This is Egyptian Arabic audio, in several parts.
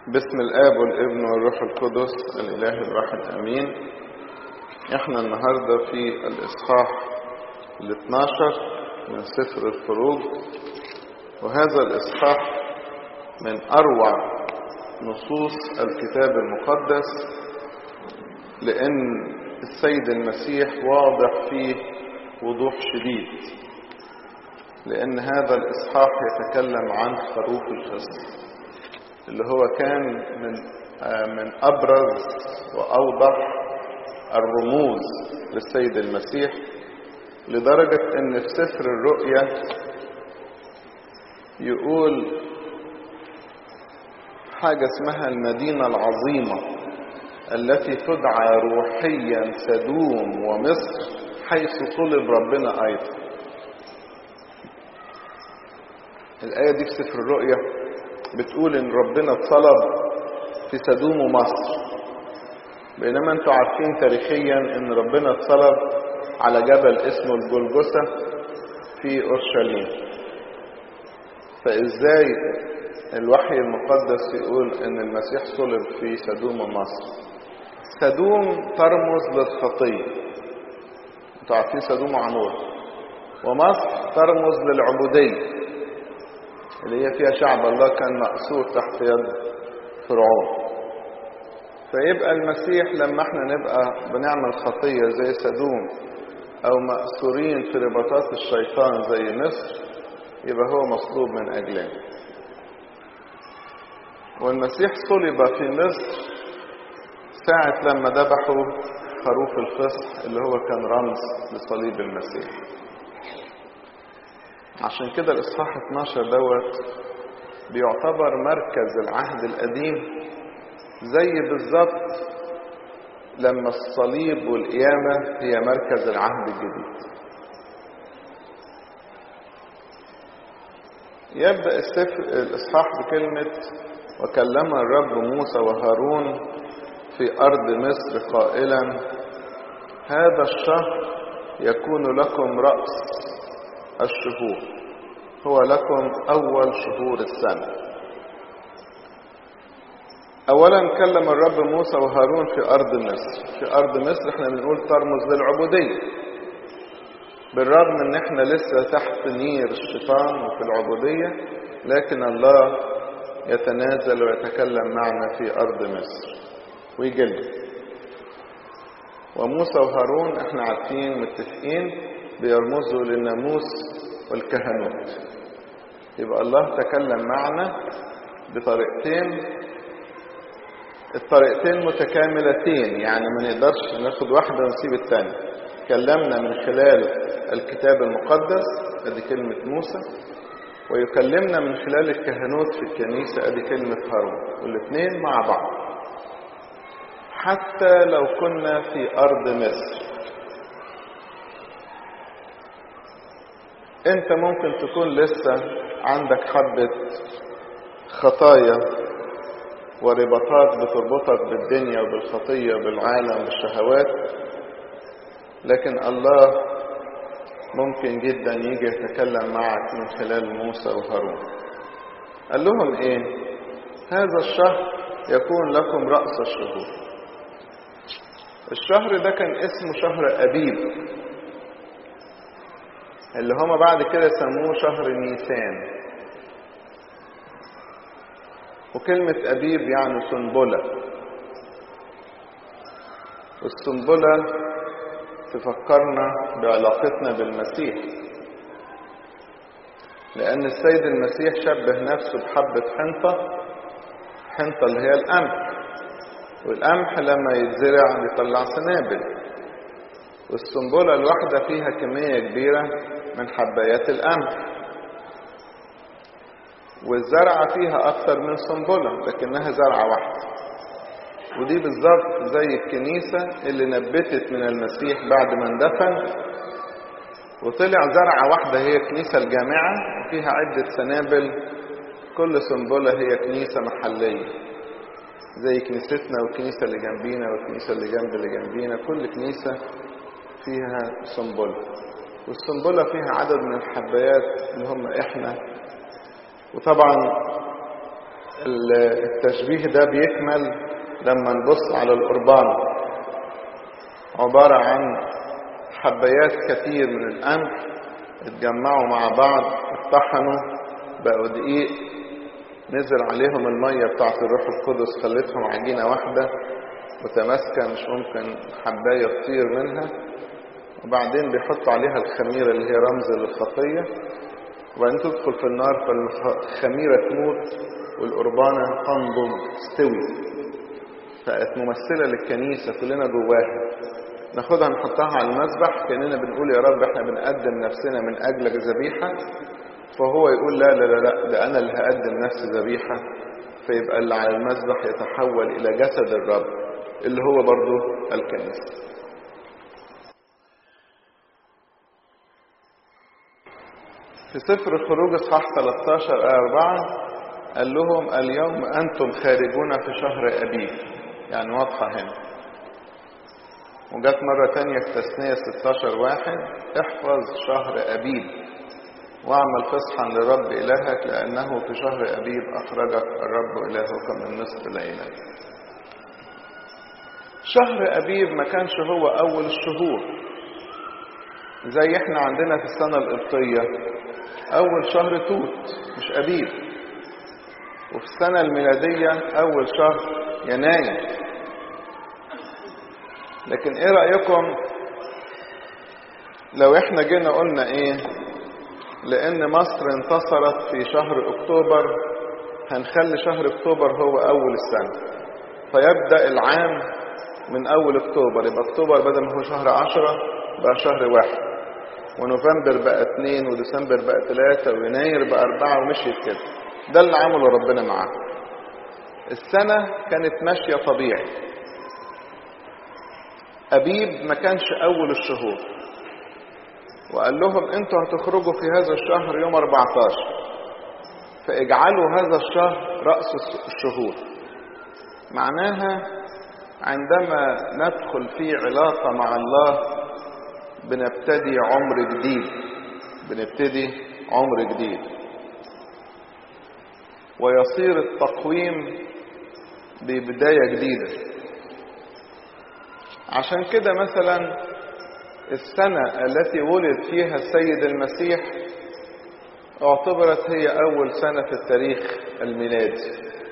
باسم الآب والابن والروح القدس الإله الواحد أمين احنا النهاردة في الإصحاح ال 12 من سفر الخروج وهذا الإصحاح من أروع نصوص الكتاب المقدس لأن السيد المسيح واضح فيه وضوح شديد لأن هذا الإصحاح يتكلم عن خروف الفصل اللي هو كان من من أبرز وأوضح الرموز للسيد المسيح لدرجة أن في سفر الرؤيا يقول حاجة اسمها المدينة العظيمة التي تدعى روحيا سدوم ومصر حيث طلب ربنا أيضا الآية دي في سفر الرؤيا بتقول ان ربنا اتصلب في سدوم ومصر بينما انتوا عارفين تاريخيا ان ربنا اتصلب على جبل اسمه الجلجسة في اورشليم فازاي الوحي المقدس يقول ان المسيح صلب في سدوم ومصر سدوم ترمز للخطية انتوا عارفين سدوم وعمور ومصر ترمز للعبودية اللي هي فيها شعب الله كان مأسور تحت يد فرعون فيبقى المسيح لما احنا نبقى بنعمل خطية زي سدوم او مأسورين في رباطات الشيطان زي مصر يبقى هو مصلوب من اجلنا والمسيح صلب في مصر ساعة لما ذبحوا خروف الفصح اللي هو كان رمز لصليب المسيح عشان كده الإصحاح 12 دوت بيعتبر مركز العهد القديم زي بالظبط لما الصليب والقيامة هي مركز العهد الجديد يبدأ السفر الإصحاح بكلمة وكلم الرب موسى وهارون في أرض مصر قائلا هذا الشهر يكون لكم رأس الشهور هو لكم أول شهور السنة أولا كلم الرب موسى وهارون في أرض مصر في أرض مصر احنا بنقول ترمز للعبودية بالرغم ان احنا لسه تحت نير الشيطان وفي العبودية لكن الله يتنازل ويتكلم معنا في أرض مصر ويجلد وموسى وهارون احنا عارفين متفقين بيرمزوا للناموس والكهنوت يبقى الله تكلم معنا بطريقتين الطريقتين متكاملتين يعني ما نقدرش ناخد واحدة ونسيب الثانية كلمنا من خلال الكتاب المقدس ادي كلمة موسى ويكلمنا من خلال الكهنوت في الكنيسة ادي كلمة هارون والاثنين مع بعض حتى لو كنا في أرض مصر انت ممكن تكون لسه عندك حبة خطايا ورباطات بتربطك بالدنيا وبالخطية وبالعالم والشهوات لكن الله ممكن جدا يجي يتكلم معك من خلال موسى وهارون قال لهم ايه هذا الشهر يكون لكم رأس الشهور الشهر ده كان اسمه شهر أبيب اللي هما بعد كده سموه شهر نيسان وكلمة أبيب يعني سنبلة والسنبلة تفكرنا بعلاقتنا بالمسيح لأن السيد المسيح شبه نفسه بحبة حنطة حنطة اللي هي القمح والقمح لما يتزرع بيطلع سنابل والسنبلة الواحدة فيها كمية كبيرة من حبايات القمح والزرعة فيها أكثر من سنبلة لكنها زرعة واحدة ودي بالظبط زي الكنيسة اللي نبتت من المسيح بعد ما اندفن وطلع زرعة واحدة هي الكنيسة الجامعة وفيها عدة سنابل كل سنبلة هي كنيسة محلية زي كنيستنا والكنيسة اللي جنبينا والكنيسة اللي جنب اللي جنبينا كل كنيسة فيها سنبلة والسنبلة فيها عدد من الحبايات اللي هم احنا وطبعا التشبيه ده بيكمل لما نبص على القربان عبارة عن حبايات كتير من القمح اتجمعوا مع بعض اتطحنوا بقوا دقيق نزل عليهم المية بتاعت الروح القدس خلتهم عجينة واحدة متماسكة مش ممكن حباية تطير منها وبعدين بيحطوا عليها الخميرة اللي هي رمز للخطية وبعدين تدخل في النار فالخميرة تموت والقربانة تنضج تستوي بقت ممثلة للكنيسة كلنا جواها ناخدها نحطها على المذبح كأننا بنقول يا رب احنا بنقدم نفسنا من أجلك ذبيحة فهو يقول لا لا لا لا ده أنا اللي هقدم نفسي ذبيحة فيبقى اللي على المذبح يتحول إلى جسد الرب اللي هو برضو الكنيسة في سفر الخروج اصحاح 13 آية 4 قال لهم اليوم أنتم خارجون في شهر أبيب يعني واضحة هنا وجت مرة تانية في تثنية 16 واحد احفظ شهر أبيب واعمل فصحا لرب إلهك لأنه في شهر أبيب أخرجك الرب إلهك من مصر العنب شهر أبيب ما كانش هو أول الشهور زي احنا عندنا في السنة القبطية أول شهر توت مش أبيب وفي السنة الميلادية أول شهر يناير لكن ايه رأيكم لو احنا جينا قلنا ايه لان مصر انتصرت في شهر اكتوبر هنخلي شهر اكتوبر هو اول السنة فيبدأ العام من اول اكتوبر يبقى اكتوبر بدل ما هو شهر عشرة بقى شهر واحد ونوفمبر بقى اتنين وديسمبر بقى تلاتة ويناير بقى اربعة ومشيت كده ده اللي عمله ربنا معاه السنة كانت ماشية طبيعي أبيب ما كانش أول الشهور وقال لهم أنتوا هتخرجوا في هذا الشهر يوم 14 فاجعلوا هذا الشهر رأس الشهور معناها عندما ندخل في علاقة مع الله بنبتدي عمر جديد بنبتدي عمر جديد ويصير التقويم ببداية جديدة عشان كده مثلا السنة التي ولد فيها السيد المسيح اعتبرت هي أول سنة في التاريخ الميلادي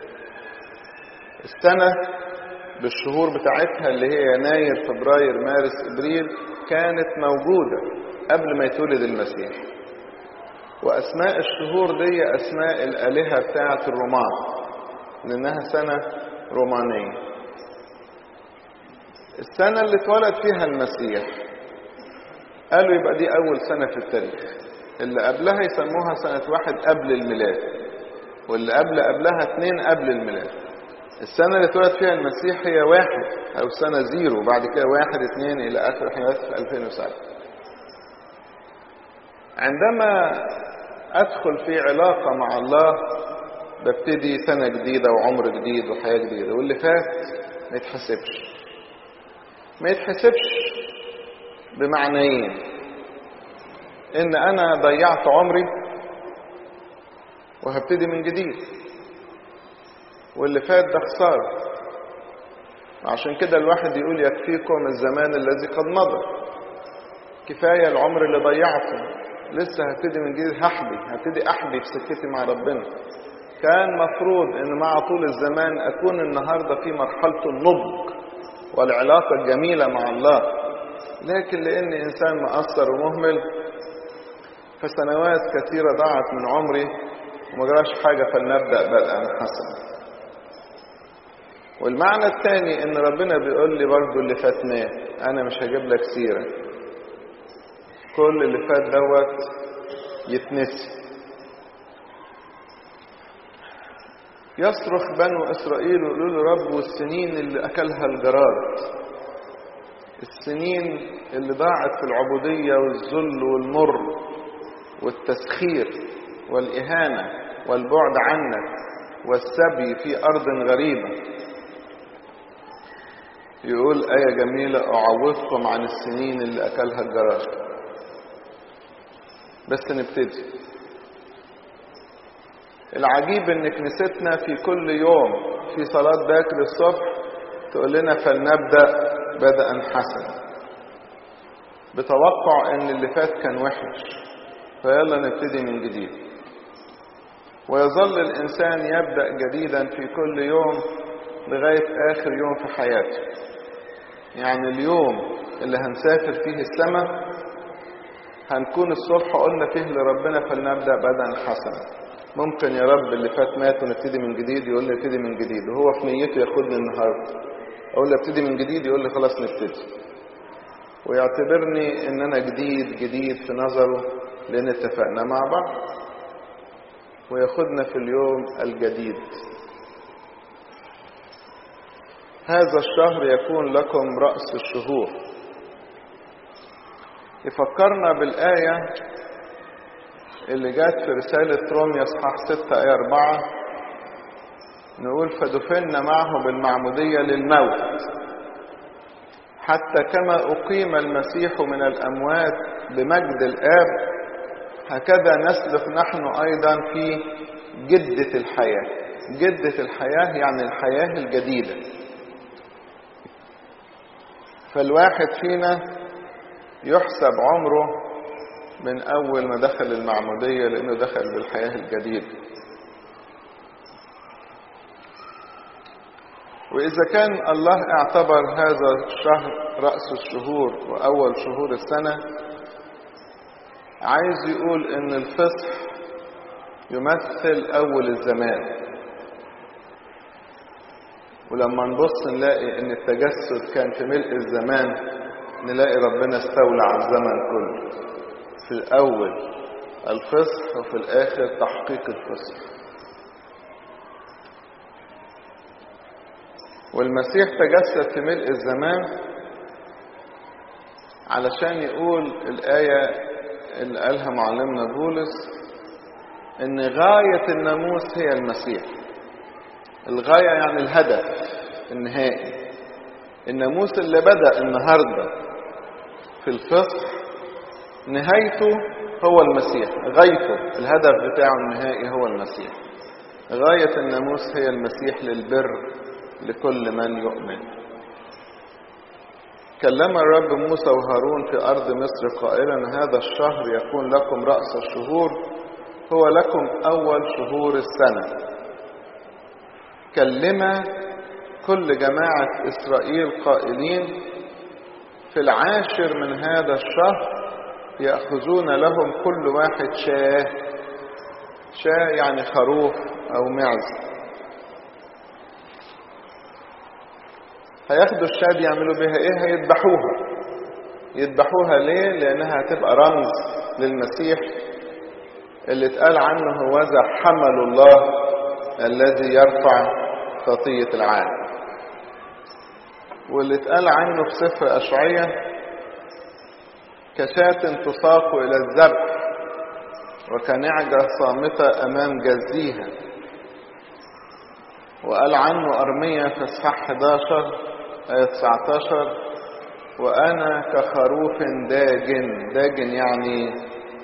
السنة بالشهور بتاعتها اللي هي يناير فبراير مارس ابريل كانت موجودة قبل ما يتولد المسيح وأسماء الشهور دي أسماء الآلهة بتاعة الرومان لأنها سنة رومانية السنة اللي اتولد فيها المسيح قالوا يبقى دي أول سنة في التاريخ اللي قبلها يسموها سنة واحد قبل الميلاد واللي قبل قبلها اتنين قبل الميلاد السنة اللي اتولد فيها المسيح هي واحد أو سنة زيرو بعد كده واحد اتنين إلى آخر حياته في 2007 عندما أدخل في علاقة مع الله ببتدي سنة جديدة وعمر جديد وحياة جديدة واللي فات ما يتحسبش ما يتحسبش بمعنيين ان انا ضيعت عمري وهبتدي من جديد واللي فات ده خسارة عشان كده الواحد يقول يكفيكم الزمان الذي قد مضى كفاية العمر اللي ضيعته لسه هبتدي من جديد هحبي هبتدي احبي في سكتي مع ربنا كان مفروض ان مع طول الزمان اكون النهاردة في مرحلة النضج والعلاقة الجميلة مع الله لكن لأني إنسان مقصر ومهمل فسنوات كثيرة ضاعت من عمري وما جراش حاجة فلنبدأ بدءا حسنا والمعنى الثاني ان ربنا بيقول لي برضو اللي فاتناه انا مش هجيب لك سيرة كل اللي فات دوت يتنسي يصرخ بنو إسرائيل ويقولوا له رب والسنين اللي أكلها الجراد السنين اللي ضاعت في العبودية والذل والمر والتسخير والإهانة والبعد عنك والسبي في أرض غريبة يقول آية جميلة أعوضكم عن السنين اللي أكلها الجراد بس نبتدي العجيب ان كنيستنا في كل يوم في صلاة باكر الصبح تقول لنا فلنبدأ بدءا حسنا بتوقع ان اللي فات كان وحش فيلا نبتدي من جديد ويظل الانسان يبدأ جديدا في كل يوم لغاية اخر يوم في حياته يعني اليوم اللي هنسافر فيه السماء هنكون الصبح قلنا فيه لربنا فلنبدأ بدءا حسنا ممكن يا رب اللي فات مات ونبتدي من جديد يقول لي ابتدي من جديد وهو في نيته ياخدني النهارده اقول له ابتدي من جديد يقول لي خلاص نبتدي ويعتبرني ان انا جديد جديد في نظره لان اتفقنا مع بعض وياخدنا في اليوم الجديد هذا الشهر يكون لكم رأس الشهور يفكرنا بالآية اللي جات في رسالة روميا اصحاح 6 آية 4 نقول فدفنا معه بالمعمودية للموت حتى كما أقيم المسيح من الأموات بمجد الآب هكذا نسلك نحن أيضا في جدة الحياة جدة الحياة يعني الحياة الجديدة فالواحد فينا يحسب عمره من أول ما دخل المعمودية لأنه دخل بالحياة الجديدة وإذا كان الله اعتبر هذا الشهر رأس الشهور وأول شهور السنة عايز يقول إن الفصح يمثل أول الزمان ولما نبص نلاقي إن التجسد كان في ملء الزمان نلاقي ربنا استولى على الزمن كله في الأول الفصح وفي الآخر تحقيق الفصح والمسيح تجسد في ملء الزمان علشان يقول الآية اللي قالها معلمنا بولس إن غاية الناموس هي المسيح الغاية يعني الهدف النهائي الناموس اللي بدأ النهاردة في الفصح نهايته هو المسيح غايته الهدف بتاعه النهائي هو المسيح غاية الناموس هي المسيح للبر لكل من يؤمن كلم الرب موسى وهارون في أرض مصر قائلا هذا الشهر يكون لكم رأس الشهور هو لكم أول شهور السنة كلم كل جماعة إسرائيل قائلين في العاشر من هذا الشهر يأخذون لهم كل واحد شاه شاه يعني خروف أو معز هياخدوا الشاه دي يعملوا بيها ايه هيذبحوها يذبحوها ليه لانها هتبقى رمز للمسيح اللي اتقال عنه هو ذا حمل الله الذي يرفع خطية العالم واللي اتقال عنه في سفر أشعية كشاة تساق إلى الذبح وكنعجة صامتة أمام جزيها وقال عنه أرمية في إصحاح 11 آية 19 وأنا كخروف داجن داجن يعني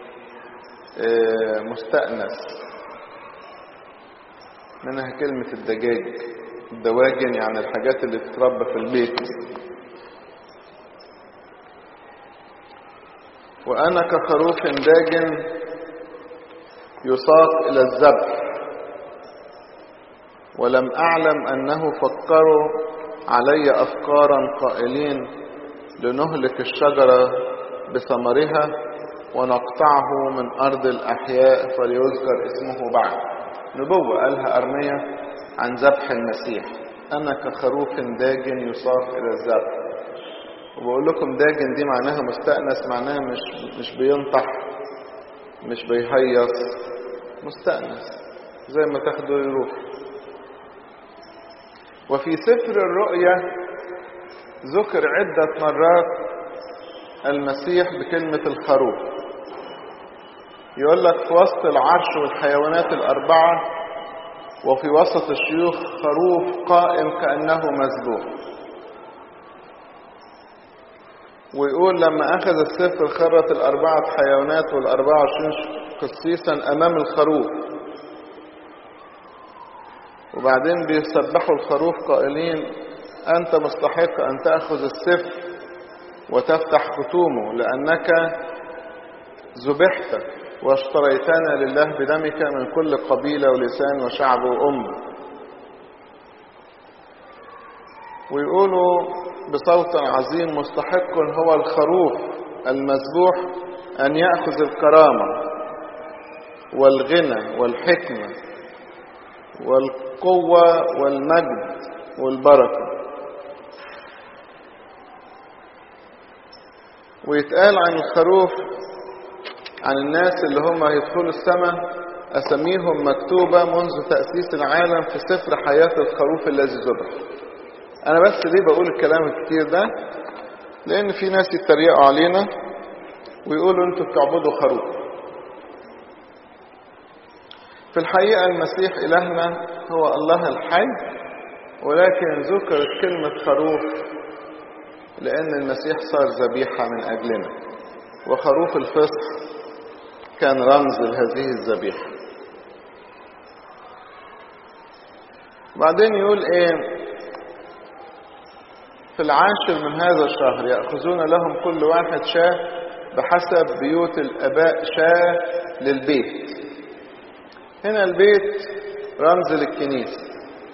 مستأنس منها كلمة الدجاج الدواجن يعني الحاجات اللي تتربى في البيت وأنا كخروف داجن يساق إلى الذبح ولم أعلم أنه فكروا علي أفكارا قائلين لنهلك الشجرة بثمرها ونقطعه من أرض الأحياء فليذكر اسمه بعد نبوة قالها أرمية عن ذبح المسيح أنا كخروف داجن يصاف إلى الذبح وبقول لكم داجن دي معناها مستأنس معناها مش مش بينطح مش بيهيص مستأنس زي ما تاخده يروح وفي سفر الرؤيا ذكر عدة مرات المسيح بكلمة الخروف يقول لك في وسط العرش والحيوانات الأربعة وفي وسط الشيوخ خروف قائم كأنه مذبوح ويقول لما أخذ السفر خرت الأربعة حيوانات والأربعة وعشرين قسيسا أمام الخروف وبعدين بيسبحوا الخروف قائلين أنت مستحق أن تأخذ السفر وتفتح ختومه لأنك ذبحت واشتريتنا لله بدمك من كل قبيلة ولسان وشعب وأمة ويقولوا بصوت عظيم مستحق هو الخروف المذبوح أن يأخذ الكرامة والغنى والحكمة والقوة والمجد والبركة ويتقال عن الخروف عن الناس اللي هم هيدخلوا السماء أسميهم مكتوبة منذ تأسيس العالم في سفر حياة الخروف الذي ذبح أنا بس ليه بقول الكلام الكتير ده لأن في ناس يتريقوا علينا ويقولوا أنتوا بتعبدوا خروف في الحقيقة المسيح إلهنا هو الله الحي ولكن ذكرت كلمة خروف لأن المسيح صار ذبيحة من أجلنا وخروف الفصح كان رمز لهذه الذبيحة بعدين يقول ايه في العاشر من هذا الشهر يأخذون لهم كل واحد شاة بحسب بيوت الآباء شاة للبيت هنا البيت رمز للكنيسة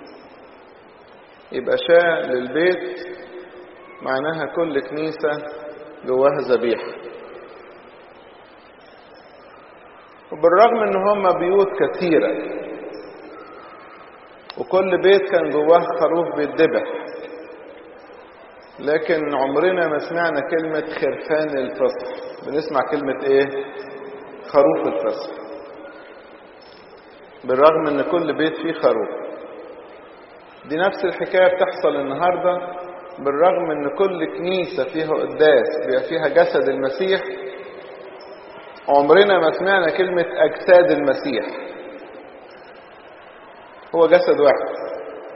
يبقى شاة للبيت معناها كل كنيسة جواها ذبيحة وبالرغم ان هم بيوت كثيرة وكل بيت كان جواه خروف بيتذبح لكن عمرنا ما سمعنا كلمة خرفان الفصح بنسمع كلمة ايه خروف الفصح بالرغم ان كل بيت فيه خروف دي نفس الحكاية بتحصل النهاردة بالرغم ان كل كنيسة فيها قداس بيبقى فيها جسد المسيح عمرنا ما سمعنا كلمة أجساد المسيح هو جسد واحد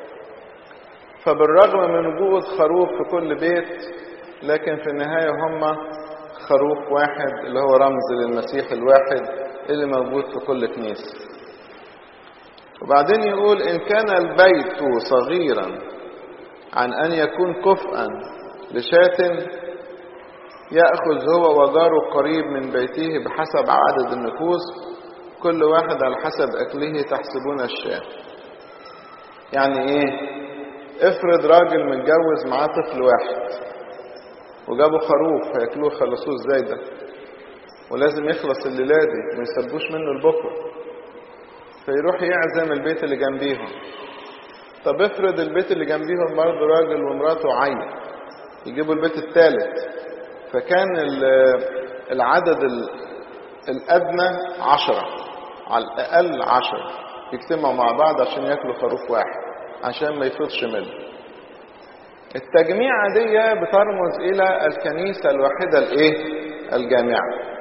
فبالرغم من وجود خروف في كل بيت لكن في النهاية هم خروف واحد اللي هو رمز للمسيح الواحد اللي موجود في كل كنيسة وبعدين يقول إن كان البيت صغيرا عن أن يكون كفءا لشاة يأخذ هو وجاره قريب من بيته بحسب عدد النفوس كل واحد على حسب أكله تحسبون الشاة يعني إيه افرض راجل متجوز معاه طفل واحد وجابوا خروف هياكلوه يخلصوه ازاي ده ولازم يخلص الليلة دي ما يسبوش منه لبكره فيروح يعزم البيت اللي جنبيهم طب افرض البيت اللي جنبيهم برضه راجل ومراته عين يجيبوا البيت الثالث فكان العدد الأدنى عشرة على الأقل عشرة يجتمعوا مع بعض عشان ياكلوا خروف واحد عشان ما يفوتش منه التجميعة دي بترمز إلى الكنيسة الواحدة الإيه؟ الجامعة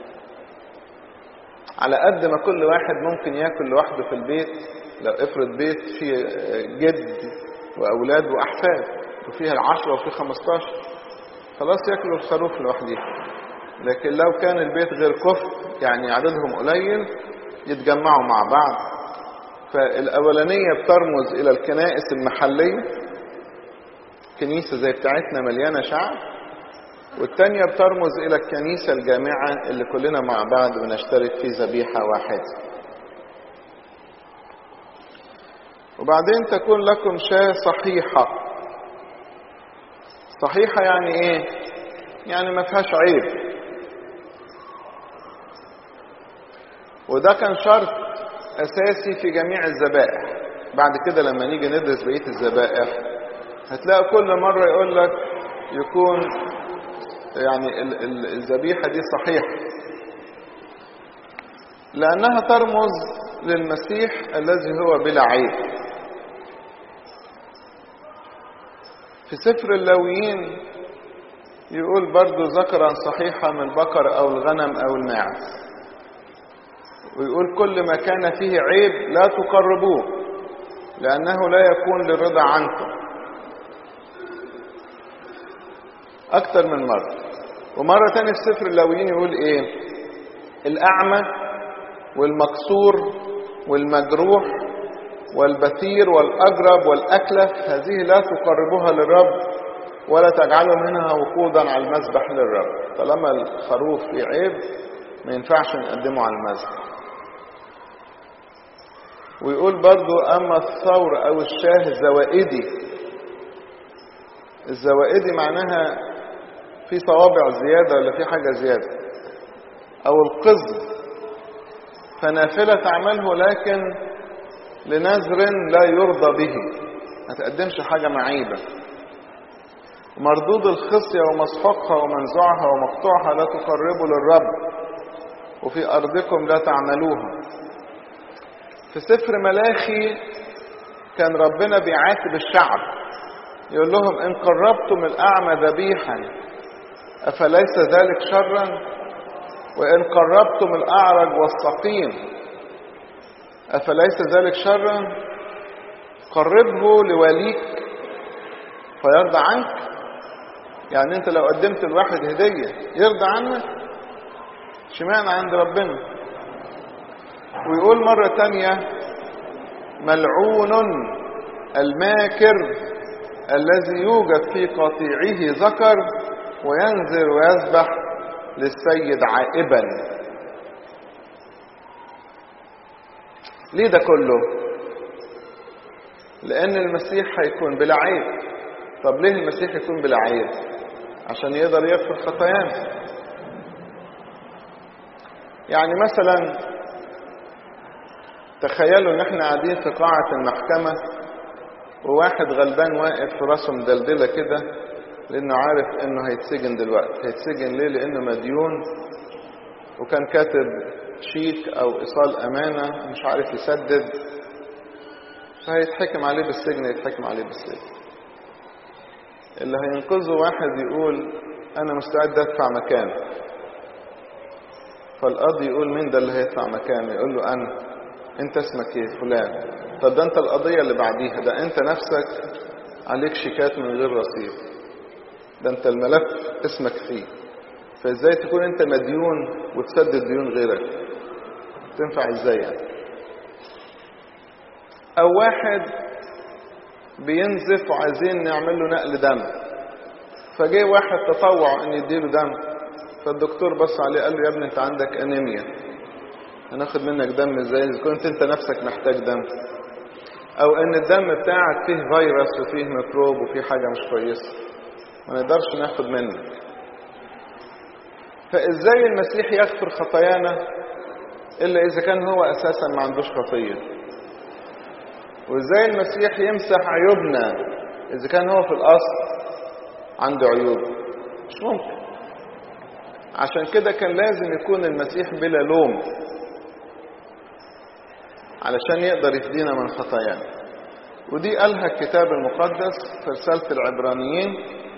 على قد ما كل واحد ممكن ياكل لوحده في البيت لو افرض بيت فيه جد وأولاد وأحفاد وفيها العشرة وفيه خمستاشر خلاص ياكلوا الخروف لوحدهم لكن لو كان البيت غير كفء يعني عددهم قليل يتجمعوا مع بعض فالأولانية بترمز إلى الكنائس المحلية كنيسة زي بتاعتنا مليانة شعب والتانية بترمز إلى الكنيسة الجامعة اللي كلنا مع بعض بنشترك في ذبيحة واحدة وبعدين تكون لكم شاة صحيحة صحيحة يعني ايه يعني ما فيهاش عيب وده كان شرط اساسي في جميع الذبائح بعد كده لما نيجي ندرس بقية الذبائح هتلاقي كل مرة يقول لك يكون يعني الذبيحة دي صحيحة لأنها ترمز للمسيح الذي هو بلا عيب في سفر اللاويين يقول برضو ذكرا صحيحة من البقر أو الغنم أو الماعز ويقول كل ما كان فيه عيب لا تقربوه لأنه لا يكون للرضا عنكم أكتر من مرة ومرة تانية في سفر اللاويين يقول إيه الأعمى والمكسور والمجروح والبثير والأجرب والأكلة هذه لا تقربوها للرب ولا تجعلوا منها وقودا على المذبح للرب طالما الخروف فيه عيب ما ينفعش نقدمه على المذبح ويقول برضو أما الثور أو الشاه زوائدي الزوائدي معناها في صوابع زيادة ولا في حاجة زيادة أو القزم فنافلة تعمله لكن لنذر لا يرضى به ما تقدمش حاجة معيبة مردود الخصية ومسحوقها ومنزوعها ومقطوعها لا تقربوا للرب وفي أرضكم لا تعملوها في سفر ملاخي كان ربنا بيعاتب الشعب يقول لهم إن قربتم الأعمى ذبيحا أفليس ذلك شرا وإن قربتم الأعرج والسقيم أفليس ذلك شرا قربه لوليك فيرضى عنك يعني انت لو قدمت الواحد هدية يرضى عنك اشمعنى عند ربنا ويقول مرة تانية ملعون الماكر الذي يوجد في قطيعه ذكر وينزل ويذبح للسيد عائبا ليه ده كله لان المسيح هيكون بلا عيب طب ليه المسيح يكون بلا عيب عشان يقدر يغفر خطايانا يعني مثلا تخيلوا ان احنا قاعدين في قاعة المحكمة وواحد غلبان واقف في راسه مدلدلة كده لانه عارف انه هيتسجن دلوقتي هيتسجن ليه لانه مديون وكان كاتب شيك او ايصال امانة مش عارف يسدد فهيتحكم عليه بالسجن يتحكم عليه بالسجن اللي هينقذه واحد يقول انا مستعد ادفع مكان فالقاضي يقول مين ده اللي هيدفع مكاني يقول له انا انت اسمك ايه فلان طب ده انت القضية اللي بعديها ده انت نفسك عليك شيكات من غير رصيد ده انت الملف اسمك فيه فازاي تكون انت مديون وتسدد ديون غيرك تنفع ازاي يعني او واحد بينزف وعايزين نعمل له نقل دم فجه واحد تطوع ان يديله دم فالدكتور بص عليه قال له يا ابني انت عندك انيميا هناخد منك دم ازاي اذا كنت انت نفسك محتاج دم او ان الدم بتاعك فيه فيروس وفيه ميكروب وفيه حاجة مش كويسة ما نقدرش ناخد منك فازاي المسيح يغفر خطايانا الا اذا كان هو اساسا ما عندوش خطيه وازاي المسيح يمسح عيوبنا اذا كان هو في الاصل عنده عيوب مش ممكن عشان كده كان لازم يكون المسيح بلا لوم علشان يقدر يفدينا من خطايانا ودي قالها الكتاب المقدس في رسالة العبرانيين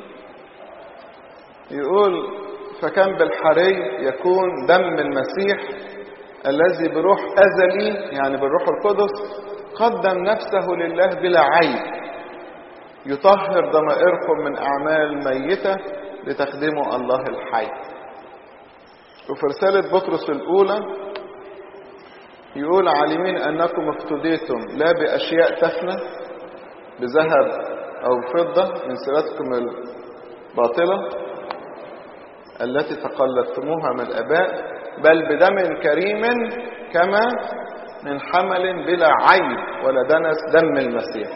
يقول فكان بالحري يكون دم المسيح الذي بروح أزلي يعني بالروح القدس قدم نفسه لله بلا عيب يطهر ضمائركم من أعمال ميتة لتخدموا الله الحي وفي رسالة بطرس الأولى يقول عالمين أنكم افتديتم لا بأشياء تفنى بذهب أو فضة من سيرتكم الباطلة التي تقلدتموها من الآباء بل بدم كريم كما من حمل بلا عيب ولا دنس دم المسيح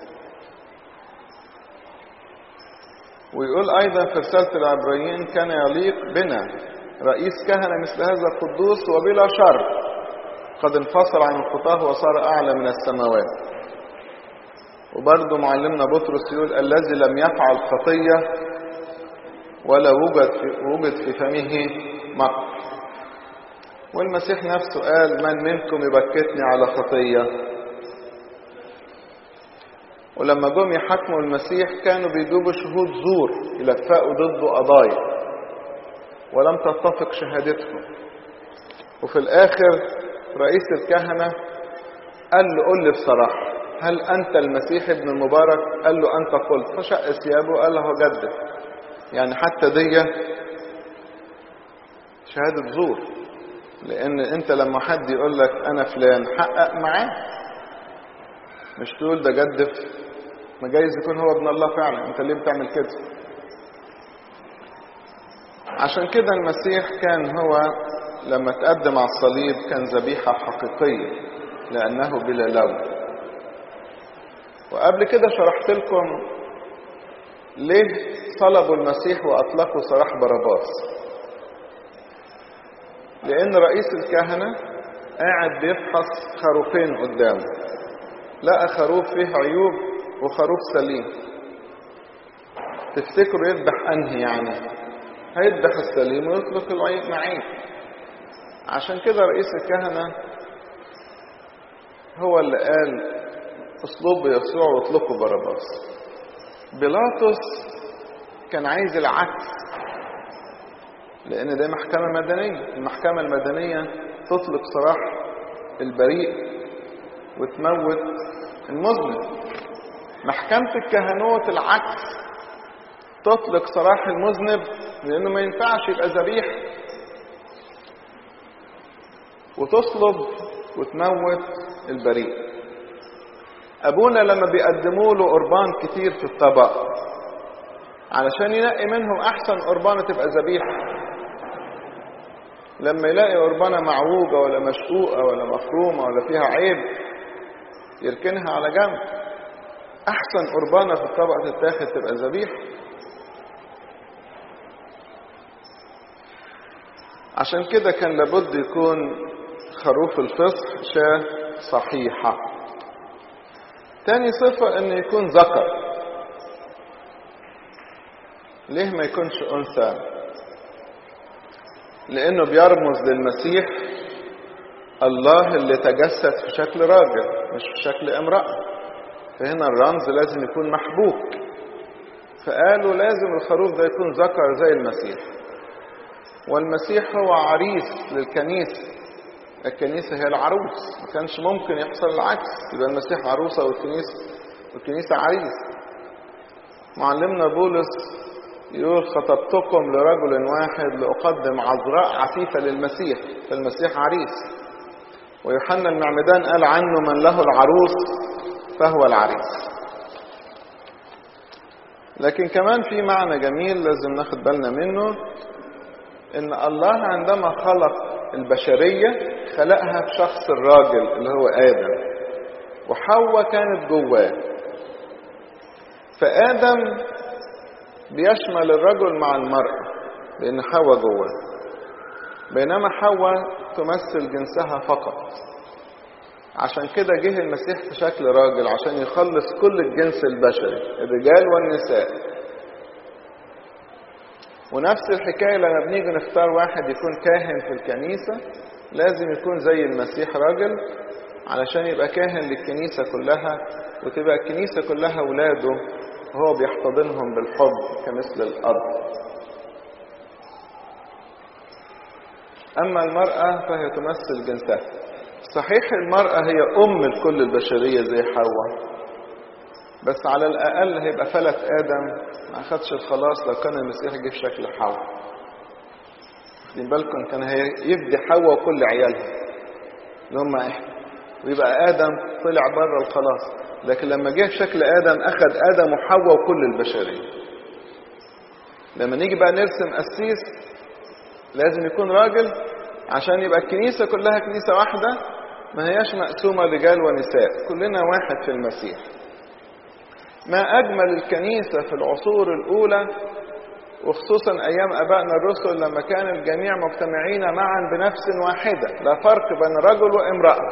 ويقول أيضا في رسالة العبرانيين كان يليق بنا رئيس كهنة مثل هذا القدوس وبلا شر قد انفصل عن الخطاه وصار أعلى من السماوات وبرضه معلمنا بطرس يقول الذي لم يفعل خطية ولا وجد في, وجد في فمه مقت والمسيح نفسه قال من منكم يبكتني على خطية ولما جم يحكموا المسيح كانوا بيجيبوا شهود زور يلفقوا ضده قضايا ولم تتفق شهادتهم وفي الآخر رئيس الكهنة قال له قل لي بصراحة هل أنت المسيح ابن المبارك قال له أنت قلت فشق ثيابه وقال له جدد يعني حتى دي شهادة زور لأن أنت لما حد يقول لك أنا فلان حقق معاه مش تقول ده جدف ما جايز يكون هو ابن الله فعلا انت ليه بتعمل كده عشان كده المسيح كان هو لما تقدم على الصليب كان ذبيحة حقيقية لأنه بلا لون وقبل كده شرحت لكم ليه صلبوا المسيح وأطلقوا سراح باراباس لأن رئيس الكهنة قاعد بيفحص خروفين قدامه لقى خروف فيه عيوب وخروف سليم تفتكروا يذبح أنهي يعني هيذبح السليم ويطلق العيب معين عشان كده رئيس الكهنة هو اللي قال اصلبوا يسوع واطلقوا باراباس بيلاطس كان عايز العكس لان ده محكمة مدنية المحكمة المدنية تطلق سراح البريء وتموت المذنب محكمة الكهنوت العكس تطلق سراح المذنب لانه ما ينفعش يبقى ذبيح وتصلب وتموت البريء ابونا لما بيقدموا له قربان كتير في الطبق علشان ينقي منهم احسن قربانه تبقى ذبيحه لما يلاقي قربانه معوجه ولا مشقوقه ولا مفرومه ولا فيها عيب يركنها على جنب احسن قربانه في الطبق تتاخد تبقى ذبيحه عشان كده كان لابد يكون خروف الفصح شاة صحيحة تاني صفة ان يكون ذكر ليه ما يكونش انثى لانه بيرمز للمسيح الله اللي تجسد في شكل راجل مش في شكل امرأة فهنا الرمز لازم يكون محبوك فقالوا لازم الخروف ده يكون ذكر زي المسيح والمسيح هو عريس للكنيسة الكنيسة هي العروس ما كانش ممكن يحصل العكس يبقى المسيح عروسة والكنيسة والكنيسة عريس معلمنا بولس يقول خطبتكم لرجل واحد لأقدم عذراء عفيفة للمسيح فالمسيح عريس ويوحنا المعمدان قال عنه من له العروس فهو العريس لكن كمان في معنى جميل لازم ناخد بالنا منه ان الله عندما خلق البشرية خلقها في شخص الراجل اللي هو آدم وحواء كانت جواه فآدم بيشمل الرجل مع المرأة لأن حواء جواه بينما حواء تمثل جنسها فقط عشان كده جه المسيح في شكل راجل عشان يخلص كل الجنس البشري الرجال والنساء ونفس الحكاية لما بنيجي نختار واحد يكون كاهن في الكنيسة لازم يكون زي المسيح راجل علشان يبقى كاهن للكنيسة كلها وتبقى الكنيسة كلها ولاده وهو بيحتضنهم بالحب كمثل الأب أما المرأة فهي تمثل جنسها صحيح المرأة هي أم لكل البشرية زي حواء بس على الأقل هيبقى فلت آدم ما أخدش الخلاص لو كان المسيح جه في شكل حواء واخدين بالكم كان هيفدي حواء وكل عيالها اللي هم احنا ويبقى آدم طلع بره الخلاص لكن لما جه في شكل آدم أخد آدم وحواء وكل البشرية لما نيجي بقى نرسم قسيس لازم يكون راجل عشان يبقى الكنيسة كلها كنيسة واحدة ما هياش مقسومة رجال ونساء كلنا واحد في المسيح ما أجمل الكنيسة في العصور الأولى وخصوصا أيام أبائنا الرسل لما كان الجميع مجتمعين معا بنفس واحدة لا فرق بين رجل وامرأة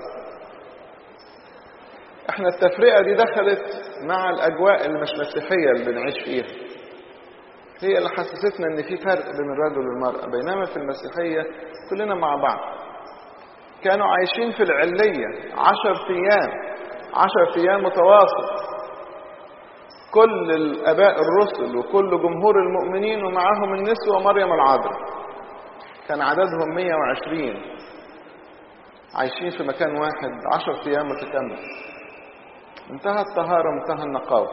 احنا التفرقة دي دخلت مع الأجواء اللي مش مسيحية اللي بنعيش فيها هي اللي حسستنا ان في فرق بين الرجل والمرأة بينما في المسيحية كلنا مع بعض كانوا عايشين في العلية عشر أيام عشر أيام متواصل كل الآباء الرسل وكل جمهور المؤمنين ومعهم النسوة مريم العذراء كان عددهم 120 عايشين في مكان واحد عشر أيام متكامل انتهى الطهارة وانتهى النقاوة